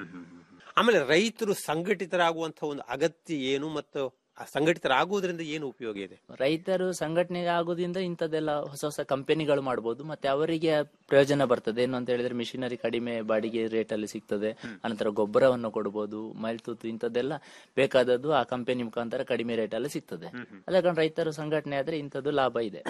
ಆಮೇಲೆ ರೈತರು ಸಂಘಟಿತರಾಗುವಂತಹ ಒಂದು ಅಗತ್ಯ ಏನು ಮತ್ತು ಆ ಸಂಘಟಿತರಾಗುವುದರಿಂದ ಏನು ಉಪಯೋಗ ಇದೆ ರೈತರು ಸಂಘಟನೆ ಆಗೋದ್ರಿಂದ ಇಂಥದ್ದೆಲ್ಲ ಹೊಸ ಹೊಸ ಕಂಪನಿಗಳು ಮಾಡಬಹುದು ಮತ್ತೆ ಅವರಿಗೆ ಪ್ರಯೋಜನ ಬರ್ತದೆ ಏನು ಅಂತ ಹೇಳಿದ್ರೆ ಮಿಷಿನರಿ ಕಡಿಮೆ ಬಾಡಿಗೆ ರೇಟ್ ಅಲ್ಲಿ ಸಿಗ್ತದೆ ಅನಂತರ ಗೊಬ್ಬರವನ್ನು ಕೊಡಬಹುದು ಮೈಲ್ತೂತು ಇಂಥದ್ದೆಲ್ಲ ಬೇಕಾದದ್ದು ಆ ಕಂಪನಿ ಮುಖಾಂತರ ಕಡಿಮೆ ರೇಟ್ ಅಲ್ಲಿ ಸಿಗ್ತದೆ ಅದ ಕಾರಣ ರೈತರು ಸಂಘಟನೆ ಆದ್ರೆ ಇಂಥದ್ದು ಲಾಭ ಇದೆ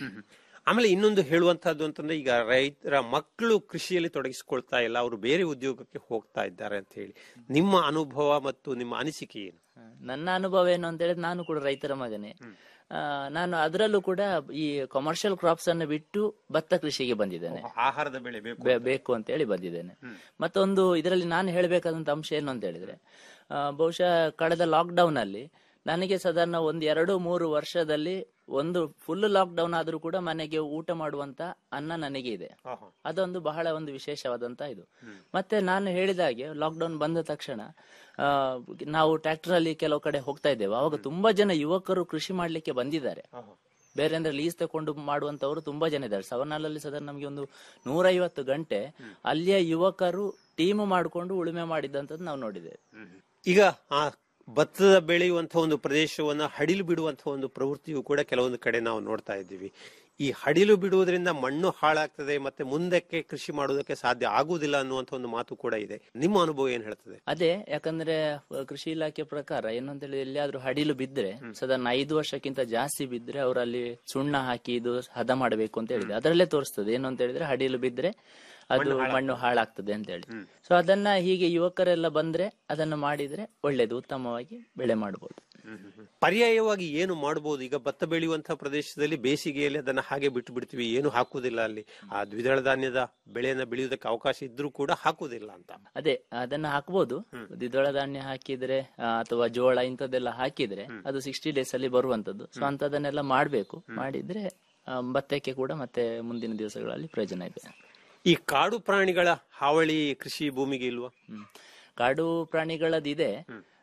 ಆಮೇಲೆ ಇನ್ನೊಂದು ಹೇಳುವಂತಹದ್ದು ಅಂತಂದ್ರೆ ಈಗ ರೈತರ ಮಕ್ಕಳು ಕೃಷಿಯಲ್ಲಿ ತೊಡಗಿಸಿಕೊಳ್ತಾ ಇಲ್ಲ ಅವರು ಬೇರೆ ಉದ್ಯೋಗಕ್ಕೆ ಹೋಗ್ತಾ ಇದ್ದಾರೆ ಅಂತ ಹೇಳಿ ನಿಮ್ಮ ಅನುಭವ ಮತ್ತು ನಿಮ್ಮ ಅನಿಸಿಕೆ ಏನು ನನ್ನ ಅನುಭವ ಏನು ಅಂತ ಹೇಳಿದ್ರೆ ನಾನು ಕೂಡ ರೈತರ ಮಗನೇ ಆ, ನಾನು ಅದರಲ್ಲೂ ಕೂಡ ಈ ಕಮರ್ಷಿಯಲ್ ಕ್ರಾಪ್ಸ್ ಅನ್ನು ಬಿಟ್ಟು ಭತ್ತ ಕೃಷಿಗೆ ಬಂದಿದ್ದೇನೆ ಆಹಾರದ ಬೆಳೆ ಬೇಕು ಬೆ- ಬೇಕು ಅಂತ ಹೇಳಿ ಬಂದಿದ್ದೇನೆ ಮತ್ತೊಂದು ಇದರಲ್ಲಿ ನಾನು ಹೇಳಬೇಕಾದಂತ ಅಂಶ ಏನು ಅಂತ ಹೇಳಿದ್ರೆ ಆ, ಬಹುಶಃ ಕಳೆದ ಲಾಕ್ ಡೌನ್ ಅಲ್ಲಿ ನನಗೆ ಸಾಧಾರಣ ಒಂದು ಎರಡು ಮೂರು ವರ್ಷದಲ್ಲಿ ಒಂದು ಫುಲ್ ಲಾಕ್ ಡೌನ್ ಆದ್ರೂ ಕೂಡ ಮನೆಗೆ ಊಟ ಮಾಡುವಂತ ಅನ್ನ ನನಗೆ ಇದೆ ಅದೊಂದು ಬಹಳ ಒಂದು ವಿಶೇಷವಾದಂತ ಇದು ಮತ್ತೆ ನಾನು ಹೇಳಿದ ಹಾಗೆ ಲಾಕ್ ಡೌನ್ ಬಂದ ತಕ್ಷಣ ಆ, ನಾವು ಟ್ರ್ಯಾಕ್ಟರ್ ಅಲ್ಲಿ ಕೆಲವು ಕಡೆ ಹೋಗ್ತಾ ಇದ್ದೇವೆ ಅವಾಗ ತುಂಬಾ ಜನ ಯುವಕರು ಕೃಷಿ ಮಾಡ್ಲಿಕ್ಕೆ ಬಂದಿದ್ದಾರೆ ಬೇರೆ ಅಂದ್ರೆ ಲೀಸ್ ತಕೊಂಡು ಮಾಡುವಂತವರು ತುಂಬಾ ಜನ ಇದ್ದಾರೆ ಸವರ್ನಾಲಲ್ಲಿ ಸಾಧಾರಣ ನಮಗೆ ಒಂದು ನೂರೈವತ್ತು ಗಂಟೆ ಅಲ್ಲಿಯ ಯುವಕರು ಟೀಮ್ ಮಾಡಿಕೊಂಡು ಉಳುಮೆ ಮಾಡಿದಂತದ್ದು ನಾವು ನೋಡಿದ್ದೇವೆ ಈಗ ಆ ಭತ್ತದ ಬೆಳೆಯುವಂತಹ ಒಂದು ಪ್ರದೇಶವನ್ನ ಹಡಿಲು ಬಿಡುವಂತಹ ಒಂದು ಪ್ರವೃತ್ತಿಯು ಕೂಡ ಕೆಲವೊಂದು ಕಡೆ ನಾವು ನೋಡ್ತಾ ಇದ್ದೀವಿ ಈ ಹಡಿಲು ಬಿಡುವುದರಿಂದ ಮಣ್ಣು ಹಾಳಾಗ್ತದೆ ಮತ್ತೆ ಮುಂದಕ್ಕೆ ಕೃಷಿ ಮಾಡುವುದಕ್ಕೆ ಸಾಧ್ಯ ಆಗುವುದಿಲ್ಲ ಅನ್ನುವಂತ ಒಂದು ಮಾತು ಕೂಡ ಇದೆ ನಿಮ್ಮ ಅನುಭವ ಏನ್ ಹೇಳ್ತದೆ ಅದೇ ಯಾಕಂದ್ರೆ ಅಹ್, ಕೃಷಿ ಇಲಾಖೆ ಪ್ರಕಾರ ಏನು ಅಂತ ಹೇಳಿ ಎಲ್ಲಿಯಾದ್ರೂ ಹಡಿಲು ಬಿದ್ರೆ ಸಾಧಾರಣ ಐದು ವರ್ಷಕ್ಕಿಂತ ಜಾಸ್ತಿ ಬಿದ್ರೆ ಅವರಲ್ಲಿ ಸುಣ್ಣ ಹಾಕಿ ಇದು ಹದ ಮಾಡಬೇಕು ಅಂತ ಹೇಳಿದೆ ಅದರಲ್ಲೇ ತೋರಿಸ್ತದೆ ಏನು ಅಂತ ಹೇಳಿದ್ರೆ ಹಡಿಲು ಬಿದ್ರೆ ಅದು ಮಣ್ಣು ಹಾಳಾಗ್ತದೆ ಅಂತ ಹೇಳಿ ಸೊ ಅದನ್ನ ಹೀಗೆ ಯುವಕರೆಲ್ಲ ಬಂದ್ರೆ ಅದನ್ನ ಮಾಡಿದ್ರೆ ಒಳ್ಳೇದು ಉತ್ತಮವಾಗಿ ಬೆಳೆ ಮಾಡಬಹುದು ಪರ್ಯಾಯವಾಗಿ ಏನು ಮಾಡಬಹುದು ಈಗ ಭತ್ತ ಬೆಳೆಯುವಂತಹ ಪ್ರದೇಶದಲ್ಲಿ ಬೇಸಿಗೆಯಲ್ಲಿ ಅದನ್ನ ಹಾಗೆ ಬಿಟ್ಟು ಬಿಡ್ತೀವಿ ಏನು ಹಾಕುವುದಿಲ್ಲ ಅಲ್ಲಿ ಆ ದ್ವಿದಳ ಧಾನ್ಯದ ಬೆಳೆಯನ್ನ ಬೆಳೆಯುವುದಕ್ಕೆ ಅವಕಾಶ ಇದ್ರೂ ಕೂಡ ಹಾಕುವುದಿಲ್ಲ ಅಂತ ಅದೇ ಅದನ್ನ ಹಾಕ್ಬೋದು ದ್ವಿದಳ ಧಾನ್ಯ ಹಾಕಿದ್ರೆ ಆ, ಅಥವಾ ಜೋಳ ಇಂಥದ್ದೆಲ್ಲ ಹಾಕಿದ್ರೆ ಅದು ಸಿಕ್ಸ್ಟಿ ಡೇಸ್ ಅಲ್ಲಿ ಬರುವಂತದ್ದು ಸೊ ಅಂತದನ್ನೆಲ್ಲ ಮಾಡ್ಬೇಕು ಮಾಡಿದ್ರೆ ಆ, ಭತ್ತಕ್ಕೆ ಕೂಡ ಮತ್ತೆ ಮುಂದಿನ ದಿವಸಗಳಲ್ಲಿ ಪ್ರಯೋಜನ ಇದೆ ಈ ಕಾಡು ಪ್ರಾಣಿಗಳ ಹಾವಳಿ ಕೃಷಿ ಭೂಮಿಗೆ ಇಲ್ವಾ ಕಾಡು ಪ್ರಾಣಿಗಳದಿದೆ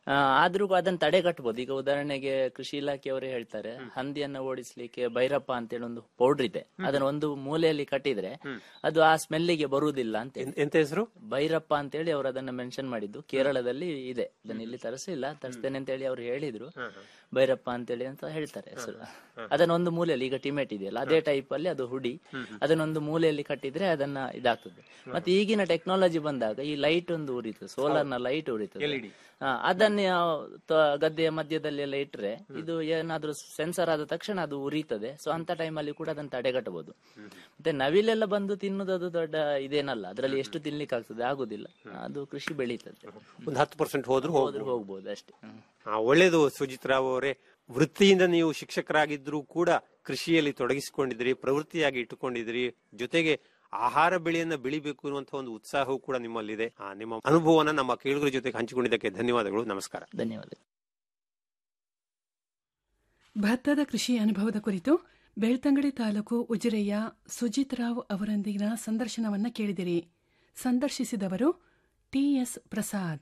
ಆ, ಆದ್ರೂ ಅದನ್ನ ತಡೆ ಕಟ್ಬೋದು ಈಗ ಉದಾಹರಣೆಗೆ ಕೃಷಿ ಇಲಾಖೆಯವರೇ ಹೇಳ್ತಾರೆ ಹಂದಿಯನ್ನ ಓಡಿಸ್ಲಿಕ್ಕೆ ಭೈರಪ್ಪ ಅಂತೇಳಿ ಒಂದು ಪೌಡರ್ ಇದೆ ಅದನ್ನ ಒಂದು ಮೂಲೆಯಲ್ಲಿ ಕಟ್ಟಿದ್ರೆ ಅದು ಆ ಸ್ಮೆಲ್ಲಿಗೆ ಬರುವುದಿಲ್ಲ ಅಂತ ಹೇಳಿ. ಎಂತ ಹೆಸರು ಭೈರಪ್ಪ ಅಂತೇಳಿ ಅವರು ಅದನ್ನ ಮೆನ್ಷನ್ ಮಾಡಿದ್ದು ಕೇರಳದಲ್ಲಿ ಇದೆ ಅದನ್ನ ಇಲ್ಲಿ ತರಿಸಿಲ್ಲ ತರಿಸ್ತೇನೆ ಅಂತ ಹೇಳಿ ಅವ್ರು ಹೇಳಿದ್ರು ಭೈರಪ್ಪ ಅಂತೇಳಿ ಅಂತ ಹೇಳ್ತಾರೆ ಹೆಸರು ಅದನ್ನ ಒಂದು ಮೂಲೆಯಲ್ಲಿ ಈಗ ಟಿಮೆಟ್ ಇದೆಯಲ್ಲ ಅದೇ ಟೈಪ್ ಅಲ್ಲಿ ಅದು ಹುಡಿ ಅದನ್ನೊಂದು ಮೂಲೆಯಲ್ಲಿ ಕಟ್ಟಿದ್ರೆ ಅದನ್ನ ಇದಾಗ್ತದೆ ಮತ್ತೆ ಈಗಿನ ಟೆಕ್ನಾಲಜಿ ಬಂದಾಗ ಈ ಲೈಟ್ ಒಂದು ಉರಿತದೆ ಸೋಲಾರ್ ನ ಲೈಟ್ ಉರಿತದೆ LED. ಆ, ಅದನ್ನ ಯಾವ ತ- ಗದ್ದೆಯ ಮಧ್ಯದಲ್ಲಿ ಎಲ್ಲ ಇಟ್ರೆ ಇದು ಏನಾದ್ರೂ ಸೆನ್ಸರ್ ಆದ ತಕ್ಷಣ ಅದು ಉರಿತದೆ ಸೊ ಅಂತ ಟೈಮಲ್ಲಿ ಕೂಡ ಅದನ್ನ ತಡೆಗಟ್ಟಬಹುದು ಮತ್ತೆ ನವಿಲೆಲ್ಲ ಬಂದು ತಿನ್ನುದು ಅದು ದೊಡ್ಡ ಇದೇನಲ್ಲ ಅದರಲ್ಲಿ ಎಷ್ಟು ತಿನ್ಲಿಕ್ಕೆ ಆಗ್ತದೆ ಆಗುದಿಲ್ಲ ಅದು ಕೃಷಿ ಬೆಳೀತದೆ ಒಂದು ಹತ್ತು ಪರ್ಸೆಂಟ್ ಹೋದ್ರು ಹೋದ್ರು ಹೋಗ್ಬೋದು. ಹೋಗ್ಬೋದು ಅಷ್ಟೇ ಹ್ಮ್. ಆ, ಒಳ್ಳೇದು ಸುಜಿತ್ ರಾವ್ ಅವರೇ ವೃತ್ತಿಯಿಂದ ನೀವು ಶಿಕ್ಷಕರಾಗಿದ್ರು ಕೂಡ ಕೃಷಿಯಲ್ಲಿ ತೊಡಗಿಸಿಕೊಂಡಿದ್ರಿ ಪ್ರವೃತ್ತಿಯಾಗಿ ಇಟ್ಟುಕೊಂಡಿದ್ರಿ ಜೊತೆಗೆ ಆಹಾರ ಬೆಳೆಯನ್ನ ಬೆಳಿಬೇಕು ಅನ್ನುವಂತ ಒಂದು ಉತ್ಸಾಹವೂ ಕೂಡ ನಿಮ್ಮಲ್ಲಿದೆ ಆ, ನಿಮ್ಮ ಅನುಭವನ ನಮ್ಮ ಕೇಳುಗರ ಜೊತೆಗೆ ಹಂಚಿಕೊಂಡಿದ್ದಕ್ಕೆ ಧನ್ಯವಾದಗಳು ನಮಸ್ಕಾರ ಧನ್ಯವಾದ ಭತ್ತದ ಕೃಷಿ ಅನುಭವದ ಕುರಿತು ಬೆಳ್ತಂಗಡಿ ತಾಲೂಕು ಉಜಿರೆಯ ಸುಜಿತ್ ರಾವ್ ಅವರೊಂದಿಗಿನ ಸಂದರ್ಶನವನ್ನ ಕೇಳಿದಿರಿ ಸಂದರ್ಶಿಸಿದವರು ಟಿಎಸ್ ಪ್ರಸಾದ್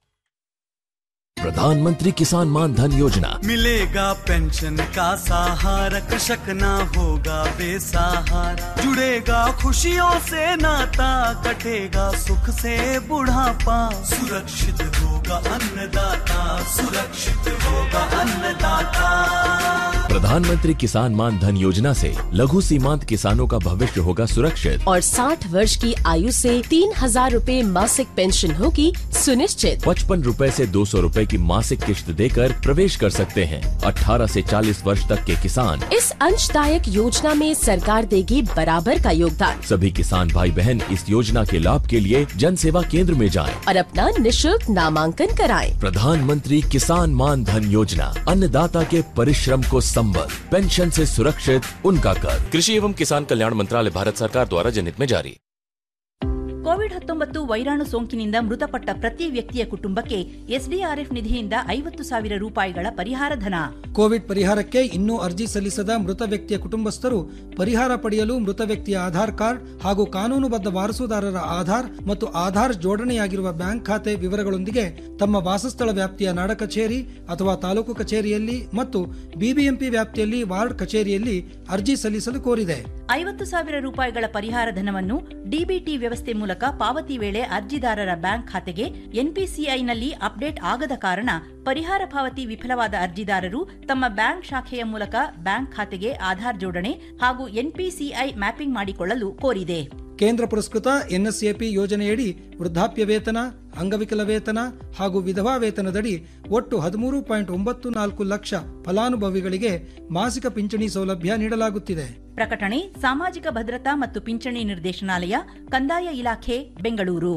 प्रधानमंत्री किसान मान धन योजना मिलेगा पेंशन का सहारा कृषक ना होगा बेसहारा जुड़ेगा खुशियों से नाता कटेगा सुख से बुढ़ापा सुरक्षित होगा अन्नदाता सुरक्षित होगा अन्नदाता प्रधानमंत्री किसान मान धन योजना से लघु सीमांत किसानों का भविष्य होगा सुरक्षित और 60 वर्ष की आयु से तीन हजार रूपए मासिक पेंशन होगी सुनिश्चित पचपन रूपए से दो सौ रूपए की मासिक किश्त देकर प्रवेश कर सकते हैं 18 से 40 वर्ष तक के किसान इस अंशदायक योजना में सरकार देगी बराबर का योगदान सभी किसान भाई बहन इस योजना के लाभ के लिए जन सेवा केंद्र में जाएं। और अपना निशुल्क नामांकन कराएं। प्रधानमंत्री किसान मान धन योजना अन्नदाता के परिश्रम को संबल पेंशन से सुरक्षित उनका कर कृषि एवं किसान कल्याण मंत्रालय भारत सरकार द्वारा जनहित में जारी ಕೋವಿಡ್ ಹತ್ತೊಂಬತ್ತು ವೈರಾಣು ಸೋಂಕಿನಿಂದ ಮೃತಪಟ್ಟ ಪ್ರತಿ ವ್ಯಕ್ತಿಯ ಕುಟುಂಬಕ್ಕೆ ಎಸ್ಡಿಆರ್ಎಫ್ ನಿಧಿಯಿಂದ ಐವತ್ತು ಸಾವಿರ ರೂಪಾಯಿಗಳ ಪರಿಹಾರ ಧನ ಕೋವಿಡ್ ಪರಿಹಾರಕ್ಕೆ ಇನ್ನೂ ಅರ್ಜಿ ಸಲ್ಲಿಸದ ಮೃತ ವ್ಯಕ್ತಿಯ ಕುಟುಂಬಸ್ಥರು ಪರಿಹಾರ ಪಡೆಯಲು ಮೃತ ವ್ಯಕ್ತಿಯ ಆಧಾರ್ ಕಾರ್ಡ್ ಹಾಗೂ ಕಾನೂನುಬದ್ಧ ವಾರಸುದಾರರ ಆಧಾರ್ ಮತ್ತು ಆಧಾರ್ ಜೋಡಣೆಯಾಗಿರುವ ಬ್ಯಾಂಕ್ ಖಾತೆ ವಿವರಗಳೊಂದಿಗೆ ತಮ್ಮ ವಾಸಸ್ಥಳ ವ್ಯಾಪ್ತಿಯ ನಾಡ ಕಚೇರಿ ಅಥವಾ ತಾಲೂಕು ಕಚೇರಿಯಲ್ಲಿ ಮತ್ತು ಬಿಬಿಎಂಪಿ ವ್ಯಾಪ್ತಿಯಲ್ಲಿ ವಾರ್ಡ್ ಕಚೇರಿಯಲ್ಲಿ ಅರ್ಜಿ ಸಲ್ಲಿಸಲು ಕೋರಿದೆ ಐವತ್ತು ಸಾವಿರ ರೂಪಾಯಿಗಳ ಪರಿಹಾರ ಧನವನ್ನು ಡಿಬಿಟಿ ವ್ಯವಸ್ಥೆ ಮೂಲಕ ಪಾವತಿ ವೇಳೆ ಅರ್ಜಿದಾರರ ಬ್ಯಾಂಕ್ ಖಾತೆಗೆ ಎನ್ಪಿಸಿಐನಲ್ಲಿ ಅಪ್ಡೇಟ್ ಆಗದ ಕಾರಣ ಪರಿಹಾರ ಪಾವತಿ ವಿಫಲವಾದ ಅರ್ಜಿದಾರರು ತಮ್ಮ ಬ್ಯಾಂಕ್ ಶಾಖೆಯ ಮೂಲಕ ಬ್ಯಾಂಕ್ ಖಾತೆಗೆ ಆಧಾರ್ ಜೋಡಣೆ ಹಾಗೂ ಎನ್ಪಿಸಿಐ ಮ್ಯಾಪಿಂಗ್ ಮಾಡಿಕೊಳ್ಳಲು ಕೋರಿದೆ ಕೇಂದ್ರ ಪುರಸ್ಕೃತ ಎನ್ಎಸ್ಎಪಿ ಯೋಜನೆಯಡಿ ವೃದ್ಧಾಪ್ಯ ವೇತನ ಅಂಗವಿಕಲ ವೇತನ ಹಾಗೂ ವಿಧವಾ ವೇತನದಡಿ ಒಟ್ಟು ಹದಿಮೂರು ಪಾಯಿಂಟ್ ಒಂಬತ್ತು ನಾಲ್ಕು ಲಕ್ಷ ಫಲಾನುಭವಿಗಳಿಗೆ ಮಾಸಿಕ ಪಿಂಚಣಿ ಸೌಲಭ್ಯ ನೀಡಲಾಗುತ್ತಿದೆ ಪ್ರಕಟಣೆ ಸಾಮಾಜಿಕ ಭದ್ರತಾ ಮತ್ತು ಪಿಂಚಣಿ ನಿರ್ದೇಶನಾಲಯ ಕಂದಾಯ ಇಲಾಖೆ ಬೆಂಗಳೂರು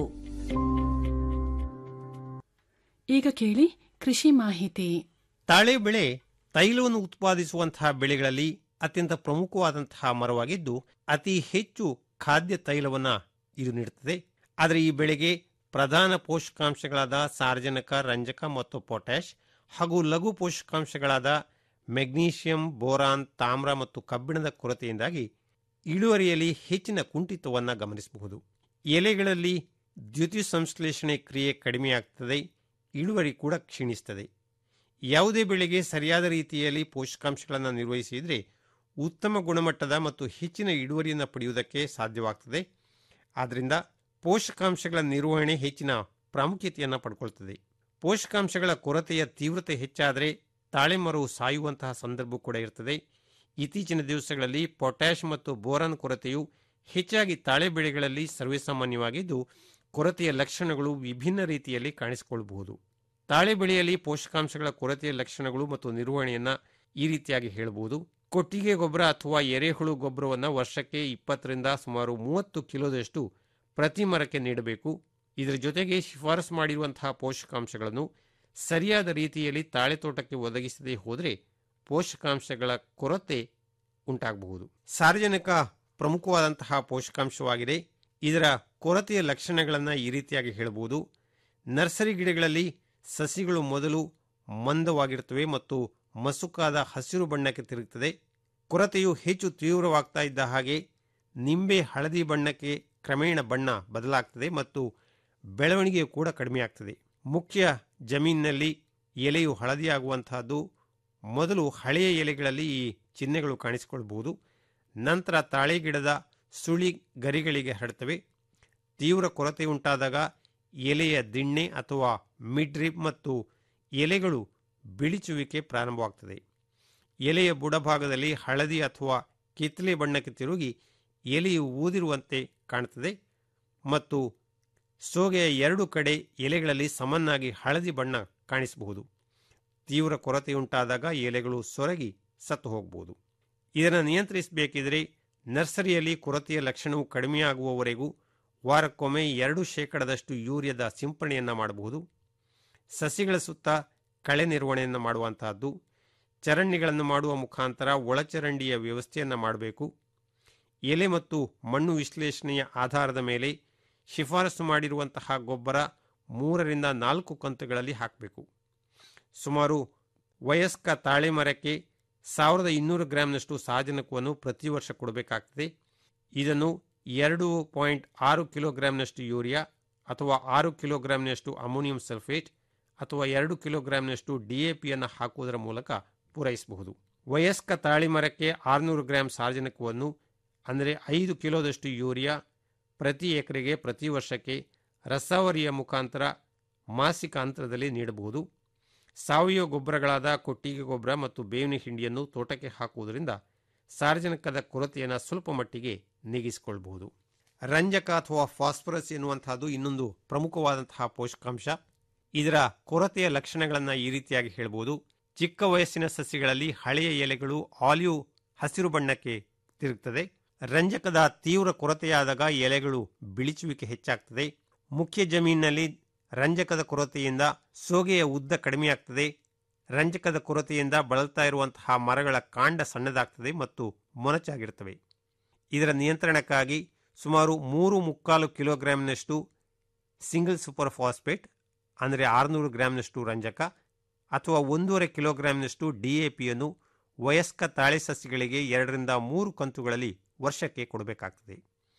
ಈಗ ಕೇಳಿ ಕೃಷಿ ಮಾಹಿತಿ ತಾಳೆ ಬೆಳೆ ತೈಲವನ್ನು ಉತ್ಪಾದಿಸುವಂತಹ ಬೆಳೆಗಳಲ್ಲಿ ಅತ್ಯಂತ ಪ್ರಮುಖವಾದಂತಹ ಮರವಾಗಿದ್ದು ಅತಿ ಹೆಚ್ಚು ಖಾದ್ಯ ತೈಲವನ್ನ ಇದು ನೀಡುತ್ತದೆ ಆದರೆ ಈ ಬೆಳೆಗೆ ಪ್ರಧಾನ ಪೋಷಕಾಂಶಗಳಾದ ಸಾರ್ವಜನಿಕ ರಂಜಕ ಮತ್ತು ಪೊಟ್ಯಾಷ್ ಹಾಗೂ ಲಘು ಪೋಷಕಾಂಶಗಳಾದ ಮೆಗ್ನೀಷಿಯಂ ಬೋರಾನ್ ತಾಮ್ರ ಮತ್ತು ಕಬ್ಬಿಣದ ಕೊರತೆಯಿಂದಾಗಿ ಇಳುವರಿಯಲ್ಲಿ ಹೆಚ್ಚಿನ ಕುಂಠಿತವನ್ನು ಗಮನಿಸಬಹುದು ಎಲೆಗಳಲ್ಲಿ ದ್ಯುತಿ ಸಂಶ್ಲೇಷಣೆ ಕ್ರಿಯೆ ಕಡಿಮೆಯಾಗ್ತದೆ ಇಳುವರಿ ಕೂಡ ಕ್ಷೀಣಿಸ್ತದೆ ಯಾವುದೇ ಬೆಳೆಗೆ ಸರಿಯಾದ ರೀತಿಯಲ್ಲಿ ಪೋಷಕಾಂಶಗಳನ್ನು ನಿರ್ವಹಿಸಿದರೆ ಉತ್ತಮ ಗುಣಮಟ್ಟದ ಮತ್ತು ಹೆಚ್ಚಿನ ಇಳುವರಿಯನ್ನು ಪಡೆಯುವುದಕ್ಕೆ ಸಾಧ್ಯವಾಗ್ತದೆ ಆದ್ದರಿಂದ ಪೋಷಕಾಂಶಗಳ ನಿರ್ವಹಣೆ ಹೆಚ್ಚಿನ ಪ್ರಾಮುಖ್ಯತೆಯನ್ನು ಪಡ್ಕೊಳ್ತದೆ ಪೋಷಕಾಂಶಗಳ ಕೊರತೆಯ ತೀವ್ರತೆ ಹೆಚ್ಚಾದರೆ ತಾಳೆ ಮರವು ಸಾಯುವಂತಹ ಸಂದರ್ಭ ಕೂಡ ಇರ್ತದೆ ಇತ್ತೀಚಿನ ದಿವಸಗಳಲ್ಲಿ ಪೊಟ್ಯಾಷ್ ಮತ್ತು ಬೋರಾನ್ ಕೊರತೆಯು ಹೆಚ್ಚಾಗಿ ತಾಳೆ ಬೆಳೆಗಳಲ್ಲಿ ಸರ್ವೇಸಾಮಾನ್ಯವಾಗಿದ್ದು ಕೊರತೆಯ ಲಕ್ಷಣಗಳು ವಿಭಿನ್ನ ರೀತಿಯಲ್ಲಿ ಕಾಣಿಸಿಕೊಳ್ಳಬಹುದು ತಾಳೆ ಬೆಳೆಯಲ್ಲಿ ಪೋಷಕಾಂಶಗಳ ಕೊರತೆಯ ಲಕ್ಷಣಗಳು ಮತ್ತು ನಿರ್ವಹಣೆಯನ್ನ ಈ ರೀತಿಯಾಗಿ ಹೇಳಬಹುದು ಕೊಟ್ಟಿಗೆ ಗೊಬ್ಬರ ಅಥವಾ ಎರೆಹುಳು ಗೊಬ್ಬರವನ್ನು ವರ್ಷಕ್ಕೆ ಇಪ್ಪತ್ತರಿಂದ ಸುಮಾರು ಮೂವತ್ತು ಕಿಲೋದಷ್ಟು ಪ್ರತಿ ಮರಕ್ಕೆ ನೀಡಬೇಕು ಇದರ ಜೊತೆಗೆ ಶಿಫಾರಸು ಮಾಡಿರುವಂತಹ ಪೋಷಕಾಂಶಗಳನ್ನು ಸರಿಯಾದ ರೀತಿಯಲ್ಲಿ ತಾಳೆ ತೋಟಕ್ಕೆ ಒದಗಿಸದೇ ಹೋದರೆ ಪೋಷಕಾಂಶಗಳ ಕೊರತೆ ಉಂಟಾಗಬಹುದು ಸಾರ್ವಜನಿಕ ಪ್ರಮುಖವಾದಂತಹ ಪೋಷಕಾಂಶವಾಗಿದೆ ಇದರ ಕೊರತೆಯ ಲಕ್ಷಣಗಳನ್ನು ಈ ರೀತಿಯಾಗಿ ಹೇಳಬಹುದು ನರ್ಸರಿ ಗಿಡಗಳಲ್ಲಿ ಸಸಿಗಳು ಮೊದಲು ಮಂದವಾಗಿರುತ್ತವೆ ಮತ್ತು ಮಸುಕಾದ ಹಸಿರು ಬಣ್ಣಕ್ಕೆ ತಿರುಗುತ್ತದೆ ಕೊರತೆಯು ಹೆಚ್ಚು ತೀವ್ರವಾಗ್ತಾ ಇದ್ದ ಹಾಗೆ ನಿಂಬೆ ಹಳದಿ ಬಣ್ಣಕ್ಕೆ ಕ್ರಮೇಣ ಬಣ್ಣ ಬದಲಾಗ್ತದೆ ಮತ್ತು ಬೆಳವಣಿಗೆಯು ಕೂಡ ಕಡಿಮೆಯಾಗ್ತದೆ ಮುಖ್ಯ ಜಮೀನಿನಲ್ಲಿ ಎಲೆಯು ಹಳದಿಯಾಗುವಂತಹದ್ದು ಮೊದಲು ಹಳೆಯ ಎಲೆಗಳಲ್ಲಿ ಈ ಚಿಹ್ನೆಗಳು ಕಾಣಿಸಿಕೊಳ್ಬಹುದು ನಂತರ ತಾಳೆ ಗಿಡದ ಸುಳಿ ಗರಿಗಳಿಗೆ ಹರಡ್ತವೆ ತೀವ್ರ ಕೊರತೆ ಉಂಟಾದಾಗ ಎಲೆಯ ದಿಣ್ಣೆ ಅಥವಾ ಮಿಡ್ರಿಪ್ ಮತ್ತು ಎಲೆಗಳು ಬಿಳಿಚುವಿಕೆ ಪ್ರಾರಂಭವಾಗ್ತದೆ ಎಲೆಯ ಬುಡಭಾಗದಲ್ಲಿ ಹಳದಿ ಅಥವಾ ಕಿತ್ತಲೆ ಬಣ್ಣಕ್ಕೆ ತಿರುಗಿ ಎಲೆಯು ಊದಿರುವಂತೆ ಕಾಣುತ್ತದೆ ಮತ್ತು ಸೋಗೆಯ ಎರಡು ಕಡೆ ಎಲೆಗಳಲ್ಲಿ ಸಮನಾಗಿ ಹಳದಿ ಬಣ್ಣ ಕಾಣಿಸಬಹುದು ತೀವ್ರ ಕೊರತೆಯುಂಟಾದಾಗ ಎಲೆಗಳು ಸೊರಗಿ ಸತ್ತು ಹೋಗಬಹುದು ಇದನ್ನು ನಿಯಂತ್ರಿಸಬೇಕಿದ್ರೆ ನರ್ಸರಿಯಲ್ಲಿ ಕೊರತೆಯ ಲಕ್ಷಣವು ಕಡಿಮೆಯಾಗುವವರೆಗೂ ವಾರಕ್ಕೊಮ್ಮೆ ಎರಡು ಶೇಕಡದಷ್ಟು ಯೂರಿಯಾದ ಸಿಂಪರಣೆಯನ್ನು ಮಾಡಬಹುದು ಸಸಿಗಳ ಸುತ್ತ ಕಳೆ ನಿರ್ವಹಣೆಯನ್ನು ಮಾಡುವಂತಹದ್ದು ಚರಂಡಿಗಳನ್ನು ಮಾಡುವ ಮುಖಾಂತರ ಒಳಚರಂಡಿಯ ವ್ಯವಸ್ಥೆಯನ್ನು ಮಾಡಬೇಕು ಎಲೆ ಮತ್ತು ಮಣ್ಣು ವಿಶ್ಲೇಷಣೆಯ ಆಧಾರದ ಮೇಲೆ ಶಿಫಾರಸು ಮಾಡಿರುವಂತಹ ಗೊಬ್ಬರ ಮೂರರಿಂದ ನಾಲ್ಕು ಕಂತುಗಳಲ್ಲಿ ಹಾಕಬೇಕು ಸುಮಾರು ವಯಸ್ಕ ತಾಳೆ ಮರಕ್ಕೆ ಸಾವಿರದ ಇನ್ನೂರು ಗ್ರಾಂನಷ್ಟು ಸಾರಜನಕವನ್ನು ಪ್ರತಿ ವರ್ಷ ಕೊಡಬೇಕಾಗ್ತದೆ ಇದನ್ನು ಎರಡು ಪಾಯಿಂಟ್ ಆರು ಕಿಲೋಗ್ರಾಂನಷ್ಟು ಯೂರಿಯಾ ಅಥವಾ ಆರು ಕಿಲೋಗ್ರಾಂನಷ್ಟು ಅಮೋನಿಯಂ ಸಲ್ಫೇಟ್ ಅಥವಾ ಎರಡು ಕಿಲೋಗ್ರಾಂನಷ್ಟು ಡಿಎಪಿಯನ್ನು ಹಾಕುವುದರ ಮೂಲಕ ಪೂರೈಸಬಹುದು ವಯಸ್ಕ ತಾಳಿ ಮರಕ್ಕೆ ಆರುನೂರು ಗ್ರಾಂ ಸಾರಜನಕವನ್ನು ಅಂದರೆ ಐದು ಕಿಲೋದಷ್ಟು ಯೂರಿಯಾ ಪ್ರತಿ ಎಕರೆಗೆ ಪ್ರತಿ ವರ್ಷಕ್ಕೆ ರಸಾವರಿಯ ಮುಖಾಂತರ ಮಾಸಿಕ ಅಂತರದಲ್ಲಿ ನೀಡಬಹುದು ಸಾವಯವ ಗೊಬ್ಬರಗಳಾದ ಕೊಟ್ಟಿಗೆ ಗೊಬ್ಬರ ಮತ್ತು ಬೇವಿನ ಹಿಂಡಿಯನ್ನು ತೋಟಕ್ಕೆ ಹಾಕುವುದರಿಂದ ಸಾರ್ವಜನಿಕದ ಕೊರತೆಯನ್ನು ಸ್ವಲ್ಪ ಮಟ್ಟಿಗೆ ನೀಗಿಸಿಕೊಳ್ಳಬಹುದು ರಂಜಕ ಅಥವಾ ಫಾಸ್ಫರಸ್ ಎನ್ನುವಂತಹದ್ದು ಇನ್ನೊಂದು ಪ್ರಮುಖವಾದಂತಹ ಪೋಷಕಾಂಶ ಇದರ ಕೊರತೆಯ ಲಕ್ಷಣಗಳನ್ನು ಈ ರೀತಿಯಾಗಿ ಹೇಳ್ಬೋದು ಚಿಕ್ಕ ವಯಸ್ಸಿನ ಸಸ್ಯಗಳಲ್ಲಿ ಹಳೆಯ ಎಲೆಗಳು ಆಲಿವ್ ಹಸಿರು ಬಣ್ಣಕ್ಕೆ ತಿರುಗುತ್ತದೆ ರಂಜಕದ ತೀವ್ರ ಕೊರತೆಯಾದಾಗ ಎಲೆಗಳು ಬಿಳಿಚುವಿಕೆ ಹೆಚ್ಚಾಗ್ತದೆ ಮುಖ್ಯ ಜಮೀನಿನಲ್ಲಿ ರಂಜಕದ ಕೊರತೆಯಿಂದ ಸೋಗೆಯ ಉದ್ದ ಕಡಿಮೆಯಾಗ್ತದೆ ರಂಜಕದ ಕೊರತೆಯಿಂದ ಬಳಲ್ತಾ ಇರುವಂತಹ ಮರಗಳ ಕಾಂಡ ಸಣ್ಣದಾಗ್ತದೆ ಮತ್ತು ಮೊನಚಾಗಿರ್ತವೆ ಇದರ ನಿಯಂತ್ರಣಕ್ಕಾಗಿ ಸುಮಾರು ಮೂರು ಮುಕ್ಕಾಲು ಕಿಲೋಗ್ರಾಂನಷ್ಟು ಸಿಂಗಲ್ ಸೂಪರ್ ಫಾಸ್ಫೇಟ್ ಅಂದರೆ ಆರುನೂರು ಗ್ರಾಂನಷ್ಟು ರಂಜಕ ಅಥವಾ ಒಂದೂವರೆ ಕಿಲೋಗ್ರಾಂನಷ್ಟು ಡಿಎಪಿಯನ್ನು ವಯಸ್ಕ ತಾಳೆ ಸಸ್ಯಗಳಿಗೆ ಎರಡರಿಂದ ಮೂರು ಕಂತುಗಳಲ್ಲಿ ವರ್ಷಕ್ಕೆ ಕೊಡಬೇಕಾಗ್ತದೆ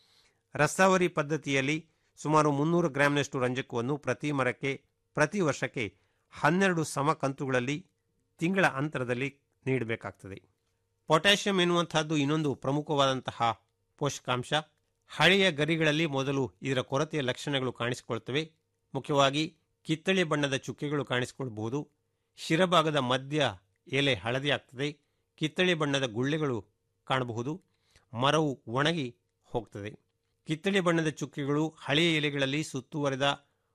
ರಸಾವರಿ ಪದ್ಧತಿಯಲ್ಲಿ ಸುಮಾರು ಮುನ್ನೂರು ಗ್ರಾಂನಷ್ಟು ರಂಜಕವನ್ನು ಪ್ರತಿ ಮರಕ್ಕೆ ಪ್ರತಿ ವರ್ಷಕ್ಕೆ ಹನ್ನೆರಡು ಸಮ ಕಂತುಗಳಲ್ಲಿ ತಿಂಗಳ ಅಂತರದಲ್ಲಿ ನೀಡಬೇಕಾಗ್ತದೆ ಪೊಟ್ಯಾಷಿಯಂ ಎನ್ನುವಂತಹದ್ದು ಇನ್ನೊಂದು ಪ್ರಮುಖವಾದಂತಹ ಪೋಷಕಾಂಶ ಹಳೆಯ ಗರಿಗಳಲ್ಲಿ ಮೊದಲು ಇದರ ಕೊರತೆಯ ಲಕ್ಷಣಗಳು ಕಾಣಿಸಿಕೊಳ್ತವೆ ಮುಖ್ಯವಾಗಿ ಕಿತ್ತಳೆ ಬಣ್ಣದ ಚುಕ್ಕೆಗಳು ಕಾಣಿಸಿಕೊಳ್ಬಹುದು ಶಿರಭಾಗದ ಮಧ್ಯ ಎಲೆ ಹಳದಿ ಆಗ್ತದೆ ಕಿತ್ತಳೆ ಬಣ್ಣದ ಗುಳ್ಳೆಗಳು ಕಾಣಬಹುದು ಮರವು ಒಣಗಿ ಹೋಗ್ತದೆ ಕಿತ್ತಳೆ ಬಣ್ಣದ ಚುಕ್ಕೆಗಳು ಹಳೆಯ ಎಲೆಗಳಲ್ಲಿ ಸುತ್ತುವರೆದ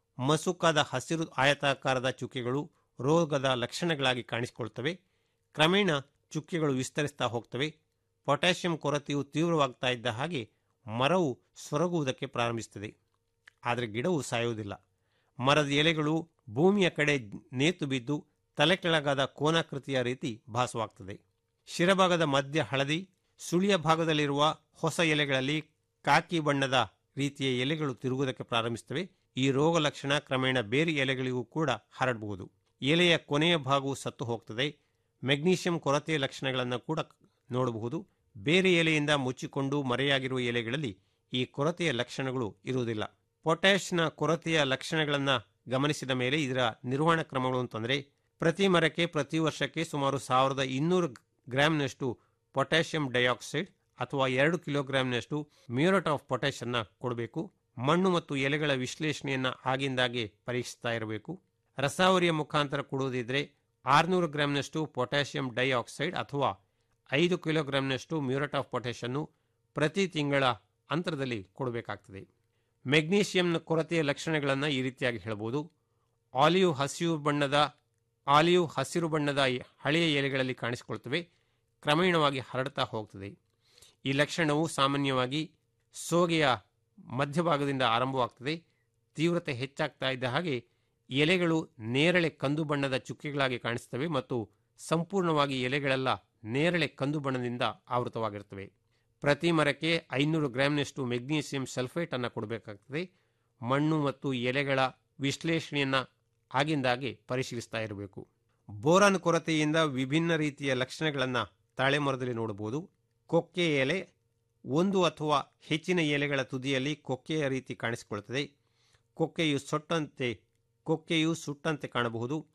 ಮಸುಕಾದ ಹಸಿರು ಆಯತಾಕಾರದ ಚುಕ್ಕೆಗಳು ರೋಗದ ಲಕ್ಷಣಗಳಾಗಿ ಕಾಣಿಸಿಕೊಳ್ತವೆ ಕ್ರಮೇಣ ಚುಕ್ಕೆಗಳು ವಿಸ್ತರಿಸ್ತಾ ಹೋಗ್ತವೆ ಪೊಟ್ಯಾಷಿಯಂ ಕೊರತೆಯು ತೀವ್ರವಾಗ್ತಾ ಇದ್ದ ಹಾಗೆ ಮರವು ಸೊರಗುವುದಕ್ಕೆ ಪ್ರಾರಂಭಿಸುತ್ತದೆ ಆದರೆ ಗಿಡವು ಸಾಯುವುದಿಲ್ಲ ಮರದ ಎಲೆಗಳು ಭೂಮಿಯ ಕಡೆ ನೇತು ಬಿದ್ದು ತಲೆ ಕೆಳಗಾದ ಕೋನಾಕೃತಿಯ ರೀತಿ ಭಾಸವಾಗ್ತದೆ ಶಿರಭಾಗದ ಮಧ್ಯ ಹಳದಿ ಸುಳಿಯ ಭಾಗದಲ್ಲಿರುವ ಹೊಸ ಎಲೆಗಳಲ್ಲಿ ಕಾಕಿ ಬಣ್ಣದ ರೀತಿಯ ಎಲೆಗಳು ತಿರುಗುವುದಕ್ಕೆ ಪ್ರಾರಂಭಿಸುತ್ತವೆ ಈ ರೋಗ ಲಕ್ಷಣ ಕ್ರಮೇಣ ಬೇರೆ ಎಲೆಗಳಿಗೂ ಕೂಡ ಹರಡಬಹುದು ಎಲೆಯ ಕೊನೆಯ ಭಾಗವು ಸತ್ತು ಹೋಗ್ತದೆ ಮೆಗ್ನೀಷಿಯಂ ಕೊರತೆಯ ಲಕ್ಷಣಗಳನ್ನು ಕೂಡ ನೋಡಬಹುದು ಬೇರೆ ಎಲೆಯಿಂದ ಮುಚ್ಚಿಕೊಂಡು ಮರೆಯಾಗಿರುವ ಎಲೆಗಳಲ್ಲಿ ಈ ಕೊರತೆಯ ಲಕ್ಷಣಗಳು ಇರುವುದಿಲ್ಲ ಪೊಟ್ಯಾಷ್ನ ಕೊರತೆಯ ಲಕ್ಷಣಗಳನ್ನು ಗಮನಿಸಿದ ಮೇಲೆ ಇದರ ನಿರ್ವಹಣಾ ಕ್ರಮಗಳು ಅಂತಂದರೆ ಪ್ರತಿ ಮರಕ್ಕೆ ಪ್ರತಿ ವರ್ಷಕ್ಕೆ ಸುಮಾರು ಸಾವಿರದ ಇನ್ನೂರು ಗ್ರಾಂನಷ್ಟು ಪೊಟ್ಯಾಷಿಯಂ ಡೈಆಕ್ಸೈಡ್ ಅಥವಾ ಎರಡು ಕಿಲೋಗ್ರಾಂನಷ್ಟು ಮ್ಯೂರೇಟ್ ಆಫ್ ಪೊಟ್ಯಾಷನ್ನ ಕೊಡಬೇಕು ಮಣ್ಣು ಮತ್ತು ಎಲೆಗಳ ವಿಶ್ಲೇಷಣೆಯನ್ನು ಆಗಿಂದಾಗೆ ಪರೀಕ್ಷಿಸ್ತಾ ಇರಬೇಕು ರಸಾವರಿಯ ಮುಖಾಂತರ ಕೊಡುವುದಿದ್ರೆ ಆರುನೂರು ಗ್ರಾಂನಷ್ಟು ಪೊಟ್ಯಾಷಿಯಂ ಡೈಆಕ್ಸೈಡ್ ಅಥವಾ ಐದು ಕಿಲೋಗ್ರಾಂನಷ್ಟು ಮ್ಯೂರೇಟ್ ಆಫ್ ಪೊಟ್ಯಾಷನ್ನು ಪ್ರತಿ ತಿಂಗಳ ಅಂತರದಲ್ಲಿ ಕೊಡಬೇಕಾಗ್ತದೆ ಮೆಗ್ನೀಷಿಯಂನ ಕೊರತೆಯ ಲಕ್ಷಣಗಳನ್ನು ಈ ರೀತಿಯಾಗಿ ಹೇಳ್ಬೋದು ಆಲಿವ್ ಹಸಿರು ಬಣ್ಣದ ಆಲಿವ್ ಹಸಿರು ಬಣ್ಣದ ಹಳೆಯ ಎಲೆಗಳಲ್ಲಿ ಕಾಣಿಸಿಕೊಳ್ತವೆ ಕ್ರಮೇಣವಾಗಿ ಹರಡ್ತಾ ಹೋಗ್ತದೆ ಈ ಲಕ್ಷಣವು ಸಾಮಾನ್ಯವಾಗಿ ಸೋಗೆಯ ಮಧ್ಯಭಾಗದಿಂದ ಆರಂಭವಾಗ್ತದೆ ತೀವ್ರತೆ ಹೆಚ್ಚಾಗ್ತಾ ಇದ್ದ ಹಾಗೆ ಎಲೆಗಳು ನೇರಳೆ ಕಂದು ಬಣ್ಣದ ಚುಕ್ಕೆಗಳಾಗಿ ಕಾಣಿಸ್ತವೆ ಮತ್ತು ಸಂಪೂರ್ಣವಾಗಿ ಎಲೆಗಳೆಲ್ಲ ನೇರಳೆ ಕಂದು ಬಣ್ಣದಿಂದ ಆವೃತವಾಗಿರ್ತವೆ ಪ್ರತಿ ಮರಕ್ಕೆ ಐನೂರು ಗ್ರಾಂನಷ್ಟು ಮೆಗ್ನೀಷಿಯಂ ಸಲ್ಫೇಟ್ ಅನ್ನು ಕೊಡಬೇಕಾಗ್ತದೆ ಮಣ್ಣು ಮತ್ತು ಎಲೆಗಳ ವಿಶ್ಲೇಷಣೆಯನ್ನು ಆಗಿಂದಾಗೆ ಪರಿಶೀಲಿಸ್ತಾ ಇರಬೇಕು ಬೋರಾನ್ ಕೊರತೆಯಿಂದ ವಿಭಿನ್ನ ರೀತಿಯ ಲಕ್ಷಣಗಳನ್ನು ತಾಳೆ ಮರದಲ್ಲಿ ನೋಡಬಹುದು ಕೊಕ್ಕೆ ಎಲೆ ಒಂದು ಅಥವಾ ಹೆಚ್ಚಿನ ಎಲೆಗಳ ತುದಿಯಲ್ಲಿ ಕೊಕ್ಕೆಯ ರೀತಿ ಕಾಣಿಸಿಕೊಳ್ಳುತ್ತದೆ ಕೊಕ್ಕೆಯು ಸೊಟ್ಟಂತೆ ಕೊಕ್ಕೆಯು ಸುಟ್ಟಂತೆ ಕಾಣಬಹುದು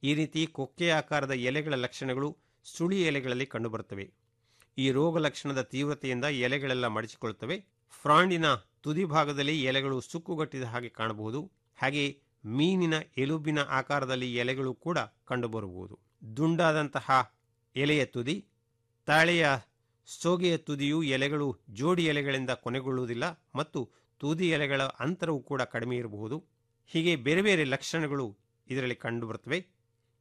ಈ ರೀತಿ ಕೊಕ್ಕೆ ಆಕಾರದ ಎಲೆಗಳ ಲಕ್ಷಣಗಳು ಸುಳಿ ಎಲೆಗಳಲ್ಲಿ ಕಂಡುಬರುತ್ತವೆ ಈ ರೋಗ ಲಕ್ಷಣದ ತೀವ್ರತೆಯಿಂದ ಎಲೆಗಳೆಲ್ಲ ಮಡಚಿಕೊಳ್ಳುತ್ತವೆ ಫ್ರಾಂಡಿನ ತುದಿ ಭಾಗದಲ್ಲಿ ಎಲೆಗಳು ಸುಕ್ಕುಗಟ್ಟಿದ ಹಾಗೆ ಕಾಣಬಹುದು ಹಾಗೆ ಮೀನಿನ ಎಲುಬಿನ ಆಕಾರದಲ್ಲಿ ಎಲೆಗಳು ಕೂಡ ಕಂಡುಬರಬಹುದು ದುಂಡಾದಂತಹ ಎಲೆಯ ತುದಿ ತಾಳೆಯ ಸೋಗೆಯ ತುದಿಯು ಎಲೆಗಳು ಜೋಡಿ ಎಲೆಗಳಿಂದ ಕೊನೆಗೊಳ್ಳುವುದಿಲ್ಲ ಮತ್ತು ತುದಿ ಎಲೆಗಳ ಅಂತರವು ಕೂಡ ಕಡಿಮೆ ಇರಬಹುದು ಹೀಗೆ ಬೇರೆ ಬೇರೆ ಲಕ್ಷಣಗಳು ಇದರಲ್ಲಿ ಕಂಡುಬರುತ್ತವೆ